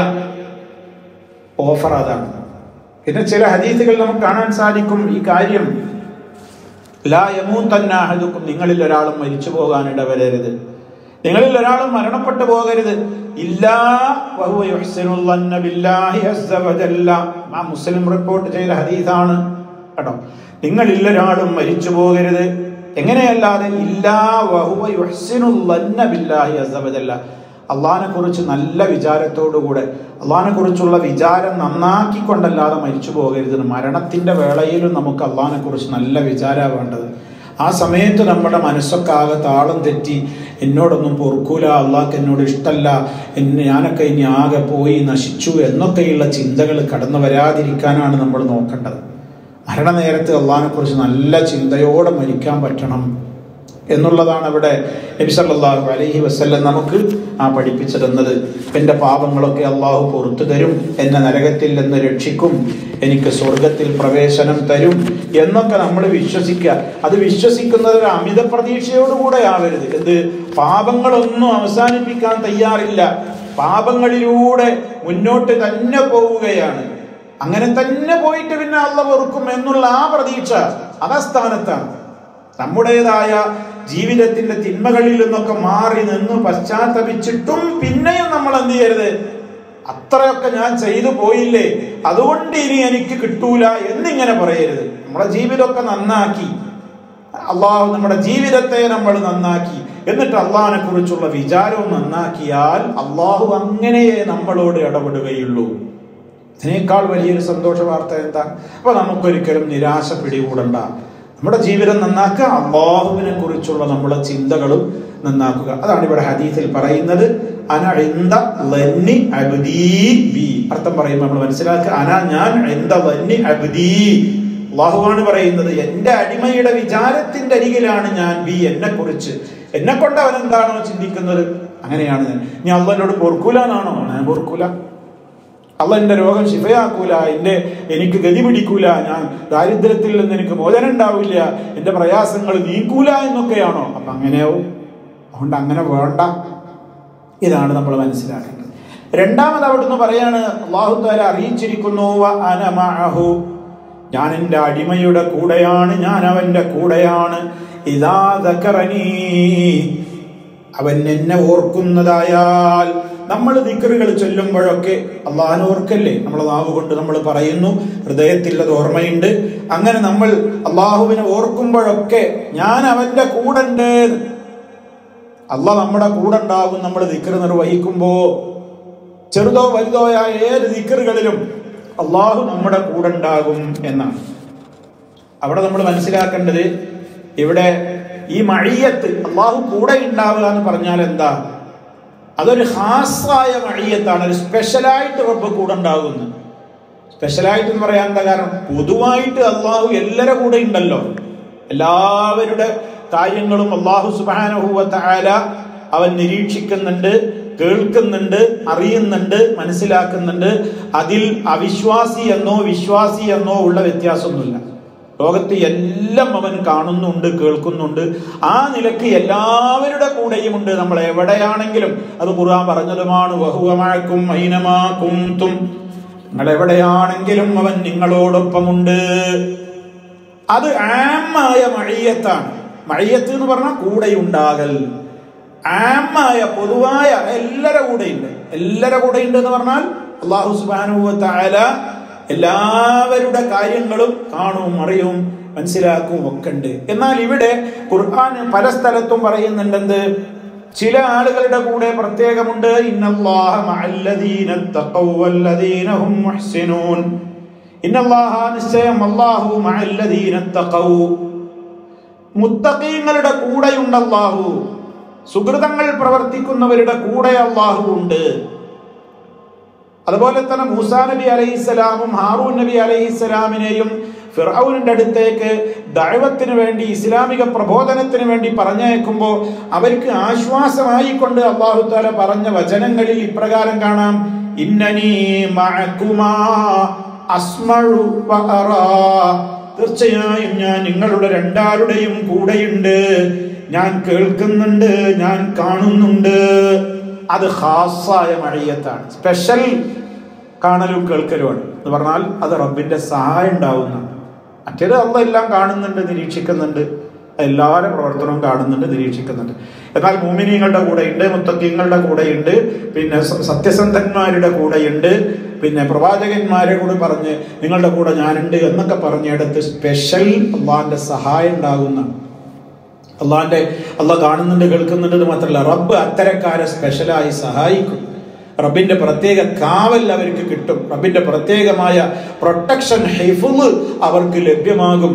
ഓഫർ അതാണ് പിന്നെ ചില ഹദീസുകൾ നമുക്ക് കാണാൻ സാധിക്കും ഈ കാര്യം ലാ യമൂത്തന്ന അഹദുക്കും നിങ്ങളിൽ ഒരാളും മരിച്ചു പോകാൻ ഇടവരരുത് നിങ്ങളിൽ ഒരാളും മരണപ്പെട്ടു പോകരുത് ഇല്ലാ വഹുവ യുഹ്സിനുൽ ളന്ന ബില്ലാഹി അസ്സ വജല്ല ആ മുസ്ലിം റിപ്പോർട്ട് ചെയ്ത ഹദീസാണ് കേട്ടോ നിങ്ങളിൽ ഒരാളും മരിച്ചു പോകരുത് എങ്ങനെയല്ലാതെ ഇല്ലാ വഹുവ യുഹ്സിനുൽ ളന്ന ബില്ലാഹി അസ്സ വജല്ല അള്ളാഹിനെ കുറിച്ച് നല്ല വിചാരത്തോടുകൂടെ അള്ളാഹിനെ കുറിച്ചുള്ള വിചാരം നന്നാക്കിക്കൊണ്ടല്ലാതെ മരിച്ചു പോകരുത് മരണത്തിന്റെ വേളയിലും നമുക്ക് അള്ളാഹിനെ കുറിച്ച് നല്ല വിചാരമാണ് വേണ്ടത് ആ സമയത്ത് നമ്മുടെ മനസ്സൊക്കെ ആകെ താളം തെറ്റി എന്നോടൊന്നും പൊറുക്കൂല അള്ളാഹ്ക്ക് എന്നോട് ഇഷ്ടല്ല എന്നെ ഞാനൊക്കെ ഇനി ആകെ പോയി നശിച്ചു എന്നൊക്കെയുള്ള ചിന്തകൾ കടന്നു വരാതിരിക്കാനാണ് നമ്മൾ നോക്കേണ്ടത് മരണനേരത്ത് അള്ളാഹിനെ കുറിച്ച് നല്ല ചിന്തയോടെ മരിക്കാൻ പറ്റണം എന്നുള്ളതാണ് ഇവിടെ നബി സല്ലല്ലാഹു അലൈഹി വസല്ലം നമുക്ക് ആ പഠിപ്പിച്ചു തന്നത് എൻ്റെ പാപങ്ങളൊക്കെ അള്ളാഹു പുറത്തു തരും എന്നെ നരകത്തിൽ നിന്ന് രക്ഷിക്കും എനിക്ക് സ്വർഗത്തിൽ പ്രവേശനം തരും എന്നൊക്കെ നമ്മൾ വിശ്വസിക്കുക അത് വിശ്വസിക്കുന്നത് ഒരു അമിത പ്രതീക്ഷയോടുകൂടെ ആവരുത് എന്ത് പാപങ്ങളൊന്നും അവസാനിപ്പിക്കാൻ തയ്യാറില്ല പാപങ്ങളിലൂടെ മുന്നോട്ട് തന്നെ പോവുകയാണ് അങ്ങനെ തന്നെ പോയിട്ട് പിന്നെ അള്ള വെറുക്കും എന്നുള്ള ആ പ്രതീക്ഷ അതാസ്ഥാനത്താണ് നമ്മുടേതായ ജീവിതത്തിന്റെ തിന്മകളിൽ നിന്നൊക്കെ മാറി നിന്ന് പശ്ചാത്തപിച്ചിട്ടും പിന്നെയും നമ്മൾ എന്ത് ചെയ്യരുത് അത്രയൊക്കെ ഞാൻ ചെയ്തു പോയില്ലേ അതുകൊണ്ട് ഇനി എനിക്ക് കിട്ടൂല എന്നിങ്ങനെ പറയരുത് നമ്മുടെ ജീവിതമൊക്കെ നന്നാക്കി അള്ളാഹു നമ്മുടെ ജീവിതത്തെ നമ്മൾ നന്നാക്കി എന്നിട്ട് അള്ളാഹിനെ കുറിച്ചുള്ള വിചാരവും നന്നാക്കിയാൽ അള്ളാഹു അങ്ങനെയേ നമ്മളോട് ഇടപെടുകയുള്ളൂ ഇതിനേക്കാൾ വലിയൊരു സന്തോഷ വാർത്ത എന്താ അപ്പൊ നമുക്കൊരിക്കലും നിരാശ പിടികൂടണ്ട നമ്മുടെ ജീവിതം നന്നാക്കുക അള്ളാഹുവിനെ കുറിച്ചുള്ള നമ്മുടെ ചിന്തകളും നന്നാക്കുക അതാണ് ഇവിടെ ഹദീസിൽ പറയുന്നത് അന ഇന്ദ ലന്നി അബ്ദീ ബി അർത്ഥം പറയുമ്പോൾ നമ്മൾ മനസ്സിലാക്കുക അന ഞാൻ ഇന്ദ ലന്നി അബ്ദീ അള്ളാഹുവാണ് പറയുന്നത് എന്റെ അടിമയുടെ വിചാരത്തിന്റെ അരികിലാണ് ഞാൻ ബി എന്നെ കുറിച്ച് എന്നെ കൊണ്ട് അവൻ എന്താണോ ചിന്തിക്കുന്നത് അങ്ങനെയാണ് ഞാൻ ഞാൻ അള്ളനോട് പൊറുക്കൂലാന്നാണോ ഞാൻ പൊറുക്കൂല അള്ള എന്റെ രോഗം ശിഫയാക്കൂല എന്റെ എനിക്ക് ഗതി പിടിക്കൂല ഞാൻ ദാരിദ്ര്യത്തിൽ നിന്ന് എനിക്ക് മോചനം ഉണ്ടാവില്ല എന്റെ പ്രയാസങ്ങൾ നീക്കൂല എന്നൊക്കെയാണോ അപ്പൊ അങ്ങനെയാവും അതുകൊണ്ട് അങ്ങനെ വേണ്ട ഇതാണ് നമ്മൾ മനസ്സിലാക്കേണ്ടത് രണ്ടാമത് അവിടുന്ന് പറയാണ് അള്ളാഹു താല അറിയിച്ചിരിക്കുന്നു "വ അന മഅഹു." ഞാൻ എൻ്റെ അടിമയുടെ കൂടെയാണ് ഞാൻ അവന്റെ കൂടെയാണ് ഇതാ ദക്കറനീ അവൻ എന്നെ ഓർക്കുന്നതായാൽ നമ്മൾ ദിക്കറുകൾ ചൊല്ലുമ്പോഴൊക്കെ അള്ളാഹാൻ ഓർക്കല്ലേ നമ്മളെ നാവ് കൊണ്ട് നമ്മൾ പറയുന്നു ഹൃദയത്തിൽ അത് ഓർമ്മയുണ്ട് അങ്ങനെ നമ്മൾ അള്ളാഹുവിനെ ഓർക്കുമ്പോഴൊക്കെ ഞാൻ അവന്റെ കൂടെ ഉണ്ട് അള്ളാഹ് നമ്മുടെ കൂടെ ഉണ്ടാകും നമ്മൾ ദിക്കറ് നിർവഹിക്കുമ്പോ ചെറുതോ വലുതോ ആയ ഏത് ദിക്കറുകളിലും അള്ളാഹു നമ്മുടെ കൂടെ ഉണ്ടാകും എന്നാണ് അവിടെ നമ്മൾ മനസ്സിലാക്കേണ്ടത് ഇവിടെ ഈ മഴിയത്ത് അള്ളാഹു കൂടെ ഉണ്ടാവുക എന്ന് പറഞ്ഞാൽ എന്താ അതൊരു ഹാസായ മഴിയത്താണ് ഒരു സ്പെഷ്യലായിട്ട് റബ്ബ് കൂടെ ഉണ്ടാകുന്നത് സ്പെഷ്യലായിട്ട് എന്ന് പറയാൻ എന്താ കാരണം പൊതുവായിട്ട് അള്ളാഹു എല്ലാവരുടെ കൂടെ ഉണ്ടല്ലോ എല്ലാവരുടെ കാര്യങ്ങളും അള്ളാഹു സുബാനഹുവല അവൻ നിരീക്ഷിക്കുന്നുണ്ട് കേൾക്കുന്നുണ്ട് അറിയുന്നുണ്ട് മനസ്സിലാക്കുന്നുണ്ട് അതിൽ അവിശ്വാസി എന്നോ വിശ്വാസി എന്നോ ഉള്ള വ്യത്യാസമൊന്നുമില്ല ലോകത്ത് എല്ലാം അവൻ കാണുന്നുണ്ട് കേൾക്കുന്നുണ്ട് ആ നിലക്ക് എല്ലാവരുടെ കൂടെയും ഉണ്ട് നമ്മൾ എവിടെയാണെങ്കിലും അത് ഖുർആൻ പറഞ്ഞതുമാണ് വഹുവമാക്കും മൈനമാക്കും തും നിങ്ങൾ എവിടെയാണെങ്കിലും അവൻ നിങ്ങളോടൊപ്പമുണ്ട് അത് ആമായ മഴയത്താണ് മഴയത്ത് എന്ന് പറഞ്ഞാൽ കൂടെയുണ്ടാകൽ ആമായ പൊതുവായ എല്ലാരുടെ കൂടെയുണ്ട് എല്ലാരുടെ കൂടെയുണ്ട് എന്ന് പറഞ്ഞാൽ അള്ളാഹു സുബാനുവല എല്ലാവരുടെ കാര്യങ്ങളും കാണും അറിയും മനസ്സിലാക്കും ഒക്കെ ഉണ്ട് എന്നാൽ ഇവിടെ ഖുർആൻ പല സ്ഥലത്തും പറയുന്നുണ്ടെന്ത് ചില ആളുകളുടെ കൂടെ പ്രത്യേകമുണ്ട് ഇന്നല്ലാഹ മഅല്ലദീന തഖൗ വല്ലദീന ഹും മുഹ്സിനൂൻ ഇന്നല്ലാഹ നിശ്ചയം അല്ലാഹു മഅല്ലദീന തഖൗ മുത്തഖീങ്ങളുടെ കൂടെയുണ്ട് അല്ലാഹു സുഹൃതങ്ങൾ പ്രവർത്തിക്കുന്നവരുടെ കൂടെ അല്ലാഹു ഉണ്ട് അതുപോലെ തന്നെ മൂസാ നബി അലൈഹിസ്സലാമും ഹാറൂൻ നബി അലൈഹിസ്സലാമിനെയും ഫിറൌനിന്റെ അടുത്തേക്ക് ദൈവത്തിന് വേണ്ടി ഇസ്ലാമിക പ്രബോധനത്തിന് വേണ്ടി പറഞ്ഞയക്കുമ്പോൾ അവർക്ക് ആശ്വാസമായിക്കൊണ്ട് അള്ളാഹു താല പറഞ്ഞ വചനങ്ങളിൽ ഇപ്രകാരം കാണാം ഇന്നനീ മഅകുമാ അസ്മഉ വഅറാ തീർച്ചയായും ഞാൻ നിങ്ങളുടെ രണ്ടാരുടെയും കൂടെയുണ്ട് ഞാൻ കേൾക്കുന്നുണ്ട് ഞാൻ കാണുന്നുണ്ട് അത് ഹാസായ മഴയത്താണ് സ്പെഷ്യൽ കാണലും കേൾക്കലുമാണ് എന്ന് പറഞ്ഞാൽ അത് റബ്ബിന്റെ സഹായം ഉണ്ടാവുന്ന മറ്റേത് അല്ല എല്ലാം കാണുന്നുണ്ട് നിരീക്ഷിക്കുന്നുണ്ട് എല്ലാവരുടെ പ്രവർത്തനവും കാണുന്നുണ്ട് നിരീക്ഷിക്കുന്നുണ്ട് എന്നാൽ മോമിനിയങ്ങളുടെ കൂടെയുണ്ട് മുത്തക്കിങ്ങളുടെ കൂടെയുണ്ട് പിന്നെ സ- സത്യസന്ധന്മാരുടെ കൂടെയുണ്ട് പിന്നെ പ്രവാചകന്മാരെ കൂടെ പറഞ്ഞ് നിങ്ങളുടെ കൂടെ ഞാനുണ്ട് എന്നൊക്കെ പറഞ്ഞിടത്ത് സ്പെഷ്യൽ അള്ളാഹിന്റെ സഹായം ഉണ്ടാകുന്ന അള്ളാഹിന്റെ അള്ളാഹ് കാണുന്നുണ്ട് കേൾക്കുന്നുണ്ട് എന്ന് മാത്രമല്ല റബ്ബ് അത്തരക്കാരെ സ്പെഷ്യലായി സഹായിക്കും റബ്ബിന്റെ പ്രത്യേക കാവൽ അവർക്ക് കിട്ടും റബ്ബിന്റെ പ്രത്യേകമായ പ്രൊട്ടക്ഷൻ ഹൈഫുള് അവർക്ക് ലഭ്യമാകും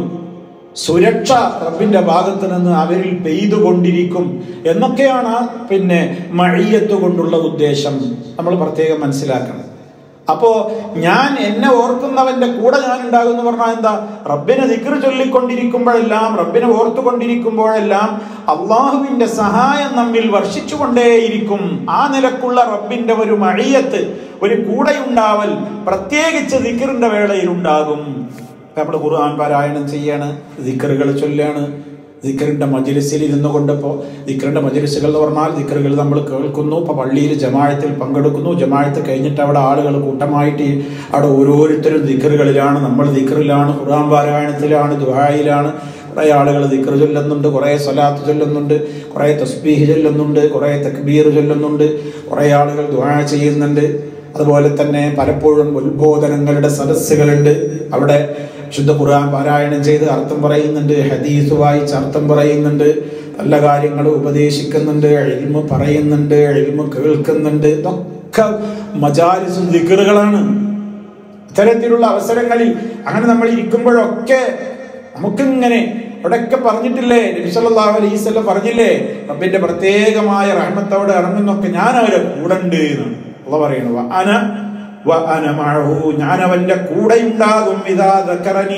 സുരക്ഷ റബ്ബിന്റെ ഭാഗത്ത് നിന്ന് അവരിൽ പെയ്തുകൊണ്ടിരിക്കും എന്നൊക്കെയാണ് ആ പിന്നെ മഴയത്ത് കൊണ്ടുള്ള ഉദ്ദേശം നമ്മൾ പ്രത്യേകം മനസ്സിലാക്കണം അപ്പോ ഞാൻ എന്നെ ഓർക്കുന്നവന്റെ കൂടെ ഞാൻ ഉണ്ടാകും എന്ന് പറഞ്ഞാൽ എന്താ റബ്ബിനെ ദിക്ർ ചൊല്ലിക്കൊണ്ടിരിക്കുമ്പോഴെല്ലാം റബ്ബിനെ ഓർത്തുകൊണ്ടിരിക്കുമ്പോഴെല്ലാം അള്ളാഹുവിന്റെ സഹായം നമ്മിൽ വർഷിച്ചുകൊണ്ടേയിരിക്കും ആ നിലക്കുള്ള റബ്ബിന്റെ ഒരു മഴയത്ത് ഒരു കൂടെയുണ്ടാവൽ പ്രത്യേകിച്ച് ദിക്റിന്റെ വേളയിൽ ഉണ്ടാകും നമ്മൾ ഖുർആൻ പാരായണം ചെയ്യാണ് ദിക്കറുകൾ ചൊല്ലാണ് ദിക്കറിന്റെ മജിലിസിൽ ഇരുന്നു കൊണ്ടിപ്പോ ദിക്കറിന്റെ മജിലിസുകൾ എന്ന് പറഞ്ഞാൽ ദിക്കറുകൾ നമ്മൾ കേൾക്കുന്നു ഇപ്പൊ പള്ളിയിൽ ജമാഴത്തിൽ പങ്കെടുക്കുന്നു ജമാഴത്ത് കഴിഞ്ഞിട്ട് അവിടെ ആളുകൾ കൂട്ടമായിട്ട് അവിടെ ഓരോരുത്തരും ദിക്കറുകളിലാണ് നമ്മൾ ദിക്കറിലാണ് ഖുർആൻ പാരായണത്തിലാണ് ദുഹായിലാണ് കുറേ ആളുകൾ ദിക്കർ ചൊല്ലുന്നുണ്ട് കുറേ സ്വലാത്ത് ചൊല്ലുന്നുണ്ട് കുറേ തസ്ബീഹ് ചൊല്ലുന്നുണ്ട് കുറേ തക്ബീർ ചൊല്ലുന്നുണ്ട് കുറേ ആളുകൾ ദുആ ചെയ്യുന്നുണ്ട് അതുപോലെ തന്നെ പലപ്പോഴും ഉത്ബോധനങ്ങളുടെ സദസ്സുകളുണ്ട് അവിടെ ശുദ്ധ ഖുർആൻ പാരായണം ചെയ്ത് അർത്ഥം പറയുന്നുണ്ട് ഹദീസ് വായിച്ച് അർത്ഥം പറയുന്നുണ്ട് നല്ല കാര്യങ്ങൾ ഉപദേശിക്കുന്നുണ്ട് എൽമ പറയുന്നുണ്ട് എൽമ കേൾക്കുന്നുണ്ട് ഇതൊക്കെ മജാലിസും ദിക്കറുകളാണ് ഇത്തരത്തിലുള്ള അവസരങ്ങളിൽ അങ്ങനെ നമ്മൾ ഇരിക്കുമ്പോഴൊക്കെ നമുക്കിങ്ങനെ അവിടെയൊക്കെ പറഞ്ഞിട്ടില്ലേ നബിസല്ലാഹു അലൈസ് പറഞ്ഞില്ലേ റബ്ബിന്റെ പ്രത്യേകമായ റഹ്മത്തോടെ ഇറങ്ങുന്നൊക്കെ ഞാൻ അവരെ കൂടെ ഉണ്ട് എന്നാണ് അള്ള പറയണു "വ അന വ അന മഅഹു." ഞാൻ അവന്റെ കൂടെ ഉണ്ടാകും ഇതാ ദക്കറനീ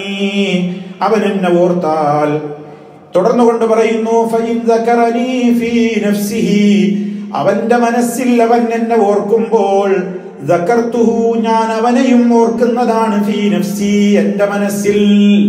അവൻ എന്നെ ഓർത്താൽ തുടർന്നു കൊണ്ട് പറയുന്നു "ഫഇൻ ദക്കറനീ ഫീ നഫ്സിഹി." അവന്റെ മനസ്സിൽ അവൻ എന്നെ ഓർക്കുമ്പോൾ ദക്കർത്തുഹു ഞാൻ അവനെയും ഓർക്കുന്നതാണ് ഫീ നഫ്സി എന്റെ മനസ്സിൽ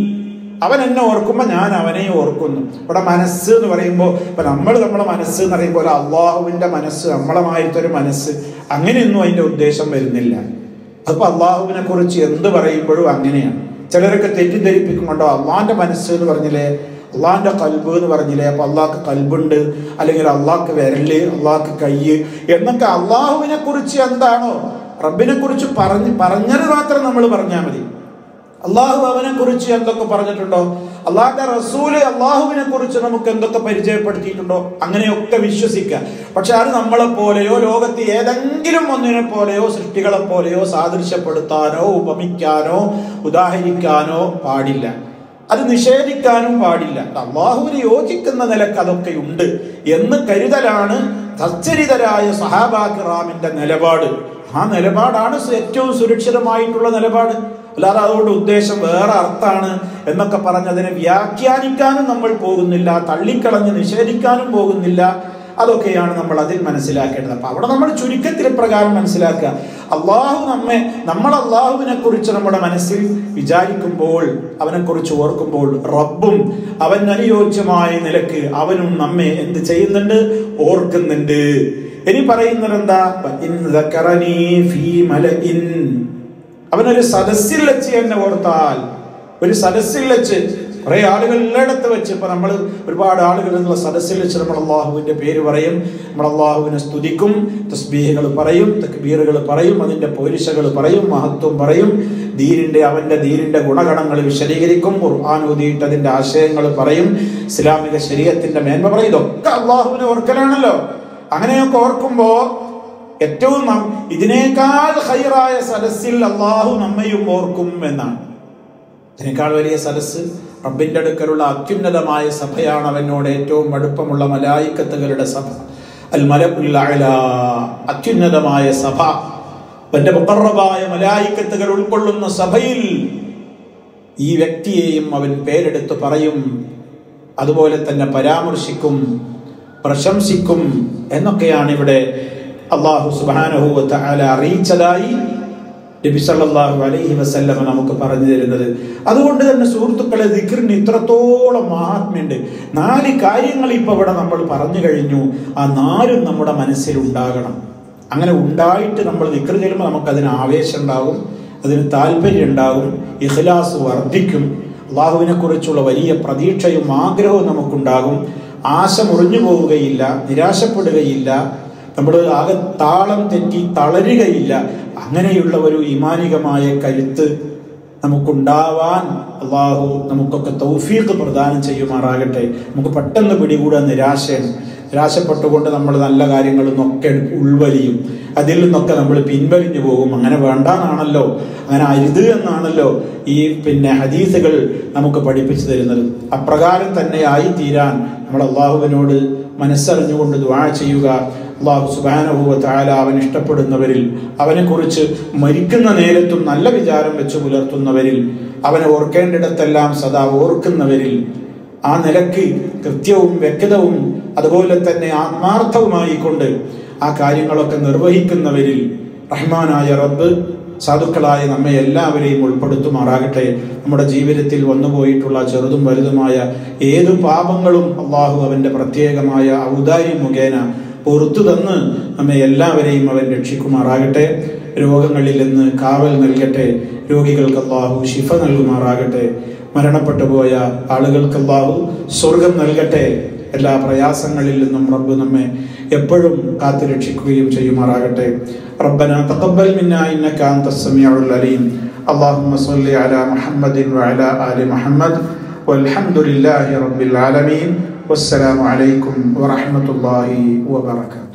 അവൻ എന്നെ ഓർക്കുമ്പോൾ ഞാൻ അവനെ ഓർക്കുന്നു ഇവിടെ മനസ്സ് എന്ന് പറയുമ്പോൾ ഇപ്പൊ നമ്മൾ നമ്മളെ മനസ്സ് എന്ന് പറയുമ്പോൾ അള്ളാഹുവിന്റെ മനസ്സ് നമ്മളമായിരത്തെ ഒരു മനസ്സ് അങ്ങനെയൊന്നും അതിന്റെ ഉദ്ദേശം വരുന്നില്ല അപ്പൊ അള്ളാഹുവിനെ കുറിച്ച് എന്ത് പറയുമ്പോഴും അങ്ങനെയാണ് ചിലരൊക്കെ തെറ്റിദ്ധരിപ്പിക്കുന്നുണ്ടോ അള്ളാന്റെ മനസ്സ് എന്ന് പറഞ്ഞില്ലേ അള്ളാന്റെ കൽബ് എന്ന് പറഞ്ഞില്ലേ അപ്പൊ അള്ളാഹ്ക്ക് കൽബുണ്ട് അല്ലെങ്കിൽ അള്ളാഹ്ക്ക് വിരല് അള്ളാഹ്ക്ക് കയ്യ് എന്നൊക്കെ അള്ളാഹുവിനെ കുറിച്ച് എന്താണോ റബ്ബിനെ കുറിച്ച് പറഞ്ഞ് പറഞ്ഞത് മാത്രം നമ്മൾ പറഞ്ഞാൽ മതി അള്ളാഹു അവനെ കുറിച്ച് എന്തൊക്കെ പറഞ്ഞിട്ടുണ്ടോ അള്ളാഹിന്റെ റസൂല് അള്ളാഹുവിനെ കുറിച്ച് നമുക്ക് എന്തൊക്കെ പരിചയപ്പെടുത്തിയിട്ടുണ്ടോ അങ്ങനെയൊക്കെ വിശ്വസിക്കുക പക്ഷെ അത് നമ്മളെ പോലെയോ ലോകത്ത് ഏതെങ്കിലും ഒന്നിനെ പോലെയോ സൃഷ്ടികളെ പോലെയോ സാദൃശ്യപ്പെടുത്താനോ ഉപമിക്കാനോ ഉദാഹരിക്കാനോ പാടില്ല അത് നിഷേധിക്കാനും പാടില്ല അള്ളാഹുവിന് യോജിക്കുന്ന നിലക്ക് അതൊക്കെ ഉണ്ട് എന്ന് കരുതലാണ് തച്ചരിതരായ സഹാബാക്കിറാമിന്റെ നിലപാട് ആ നിലപാടാണ് ഏറ്റവും സുരക്ഷിതമായിട്ടുള്ള നിലപാട് അല്ലാതെ അതുകൊണ്ട് ഉദ്ദേശം വേറെ അർത്ഥാണ് എന്നൊക്കെ പറഞ്ഞ് അതിനെ വ്യാഖ്യാനിക്കാനും നമ്മൾ പോകുന്നില്ല തള്ളിക്കളഞ്ഞ് നിഷേധിക്കാനും പോകുന്നില്ല അതൊക്കെയാണ് നമ്മൾ അതിൽ മനസ്സിലാക്കേണ്ടത് അപ്പൊ അവിടെ നമ്മൾ ചുരുക്കത്തിൽ പ്രകാരം മനസ്സിലാക്കുക അള്ളാഹു നമ്മെ നമ്മൾ അള്ളാഹുവിനെ കുറിച്ച് നമ്മുടെ മനസ്സിൽ വിചാരിക്കുമ്പോൾ അവനെ കുറിച്ച് ഓർക്കുമ്പോൾ റബ്ബും അവൻ അനുയോജ്യമായ നിലക്ക് അവനും നമ്മെ എന്ത് ചെയ്യുന്നുണ്ട് ഓർക്കുന്നുണ്ട് ഇനി പറയുന്നത് എന്താ "ഇൻ ദക്കറനീ ഫീ മലഇൻ." അവനൊരു സദസ്സിൽ വെച്ച് എന്നെ ഓർത്താൽ ഒരു സദസ്സിൽ വെച്ച് കുറെ ആളുകൾ എല്ലായിടത്ത് വെച്ച് ഇപ്പൊ നമ്മൾ ഒരുപാട് ആളുകൾ എന്നുള്ള സദസ്സിൽ വെച്ച് നമ്മൾ അള്ളാഹുവിന്റെ പേര് പറയും നമ്മൾ അള്ളാഹുവിനെ സ്തുതിക്കും തസ്ബീഹുകൾ പറയും തക്ബീറുകൾ പറയും അതിന്റെ പോരിശകൾ പറയും മഹത്വം പറയും ദീനിന്റെ അവന്റെ ദീനിന്റെ ഗുണഗണങ്ങൾ വിശദീകരിക്കും ഖുർആൻ ഊതിയിട്ട് അതിന്റെ ആശയങ്ങൾ പറയും ഇസ്ലാമിക ശരീരത്തിന്റെ മേന്മ പറയും ഇതൊക്കെ അള്ളാഹുവിനെ ഓർക്കലാണല്ലോ അങ്ങനെയൊക്കെ ഓർക്കുമ്പോ ഏറ്റവും നാം ഇതിനേക്കാൾ ഹൈറായ സദസ്സിൽ അള്ളാഹു നമ്മയും ഓർക്കും എന്നാണ് ഇതിനേക്കാൾ വലിയ സദസ്സ് റബ്ബിന്റെ അടുക്കലുള്ള അത്യുന്നതമായ സഭയാണ് അവനോട് ഏറ്റവും അടുപ്പമുള്ള മലായിക്കത്തുകളുടെ സഭ അൽ മലക്കുൽ അഅല അത്യുന്നതമായ സഭ അവന്റെ മുഖറബായ മലായിക്കത്തുകൾ ഉൾക്കൊള്ളുന്ന സഭയിൽ ഈ വ്യക്തിയെയും അവൻ പേരെടുത്ത് പറയും അതുപോലെ തന്നെ പരാമർശിക്കും പ്രശംസിക്കും എന്നൊക്കെയാണ് ഇവിടെ അള്ളാഹു സുബാനഹു തആല അറിയിച്ചതായി നബി സല്ലല്ലാഹു അലൈഹി വസല്ലമ നമുക്ക് പറഞ്ഞു തരുന്നത് അതുകൊണ്ട് തന്നെ സുഹൃത്തുക്കളെ ദിക്റിന് ഇത്രത്തോളം മഹാത്മ്യമുണ്ട് നാല് കാര്യങ്ങൾ ഇപ്പൊ ഇവിടെ നമ്മൾ പറഞ്ഞു കഴിഞ്ഞു ആ നാലും നമ്മുടെ മനസ്സിൽ ഉണ്ടാകണം അങ്ങനെ ഉണ്ടായിട്ട് നമ്മൾ ദിക്ർ ചെല്ലുമ്പോൾ നമുക്ക് അതിന് ആവേശം ഉണ്ടാകും അതിന് താല്പര്യം ഉണ്ടാകും ഇഖ്ലാസ് വർദ്ധിക്കും അള്ളാഹുവിനെ കുറിച്ചുള്ള വലിയ പ്രതീക്ഷയും ആഗ്രഹവും നമുക്കുണ്ടാകും ആശ മുറിഞ്ഞു പോവുകയില്ല നിരാശപ്പെടുകയില്ല നമ്മൾ ആകെ താളം തെറ്റി തളരുകയില്ല അങ്ങനെയുള്ള ഒരു ഇമാനികമായ കരുത്ത് നമുക്കുണ്ടാവാൻ അള്ളാഹു നമുക്കൊക്കെ തൗഫീഖ് പ്രദാനം ചെയ്യുമാറാകട്ടെ നമുക്ക് പെട്ടെന്ന് പിടികൂടാൻ നിരാശയാണ് നിരാശപ്പെട്ടുകൊണ്ട് നമ്മൾ നല്ല കാര്യങ്ങളിൽ നിന്നൊക്കെ ഉൾവലിയും അതിൽ നിന്നൊക്കെ നമ്മൾ പിൻവലിഞ്ഞു പോകും അങ്ങനെ വേണ്ടാന്നാണല്ലോ അങ്ങനെ അരുത് എന്നാണല്ലോ ഈ പിന്നെ ഹദീസുകൾ നമുക്ക് പഠിപ്പിച്ചു തരുന്നത് അപ്രകാരം തന്നെ ആയി തീരാൻ നമ്മൾ അള്ളാഹുവിനോട് മനസ്സറിഞ്ഞുകൊണ്ട് ദ്വാ ചെയ്യുക അള്ളാഹു സുബാനഹുവ താല അവൻ ഇഷ്ടപ്പെടുന്നവരിൽ അവനെക്കുറിച്ച് മരിക്കുന്ന നേരത്തും നല്ല വിചാരം വെച്ച് പുലർത്തുന്നവരിൽ അവനെ ഓർക്കേണ്ടിടത്തെല്ലാം സദാ ഓർക്കുന്നവരിൽ ആ നിലക്ക് കൃത്യവും വ്യക്തവും അതുപോലെ തന്നെ ആത്മാർത്ഥവുമായി കൊണ്ട് ആ കാര്യങ്ങളൊക്കെ നിർവഹിക്കുന്നവരിൽ റഹ്മാനായ റബ്ബ് സാധുക്കളായ നമ്മെ എല്ലാവരെയും ഉൾപ്പെടുത്തുമാറാകട്ടെ നമ്മുടെ ജീവിതത്തിൽ വന്നുപോയിട്ടുള്ള ചെറുതും വലുതുമായ ഏതു പാപങ്ങളും അള്ളാഹു അവന്റെ പ്രത്യേകമായ ഔദാര്യം മുഖേന പുറത്തു തന്ന് നമ്മെ എല്ലാവരെയും അവൻ രക്ഷിക്കുമാറാകട്ടെ രോഗങ്ങളിൽ നിന്ന് കാവൽ നൽകട്ടെ രോഗികൾക്ക് അള്ളാഹു ശിഫ നൽകുമാറാകട്ടെ മരണപ്പെട്ടു പോയ ആളുകൾക്ക് അള്ളാഹു സ്വർഗം നൽകട്ടെ എല്ലാ പ്രയാസങ്ങളിൽ നിന്നും റബ്ബ് നമ്മെ എപ്പോഴും കാത്തുരക്ഷിക്കുകയും ചെയ്യുമാറാകട്ടെ ربنا تقبل منا انك انت السميع العليم اللهم صل على محمد وعلى ال محمد والحمد لله رب العالمين والسلام عليكم ورحمه الله وبركاته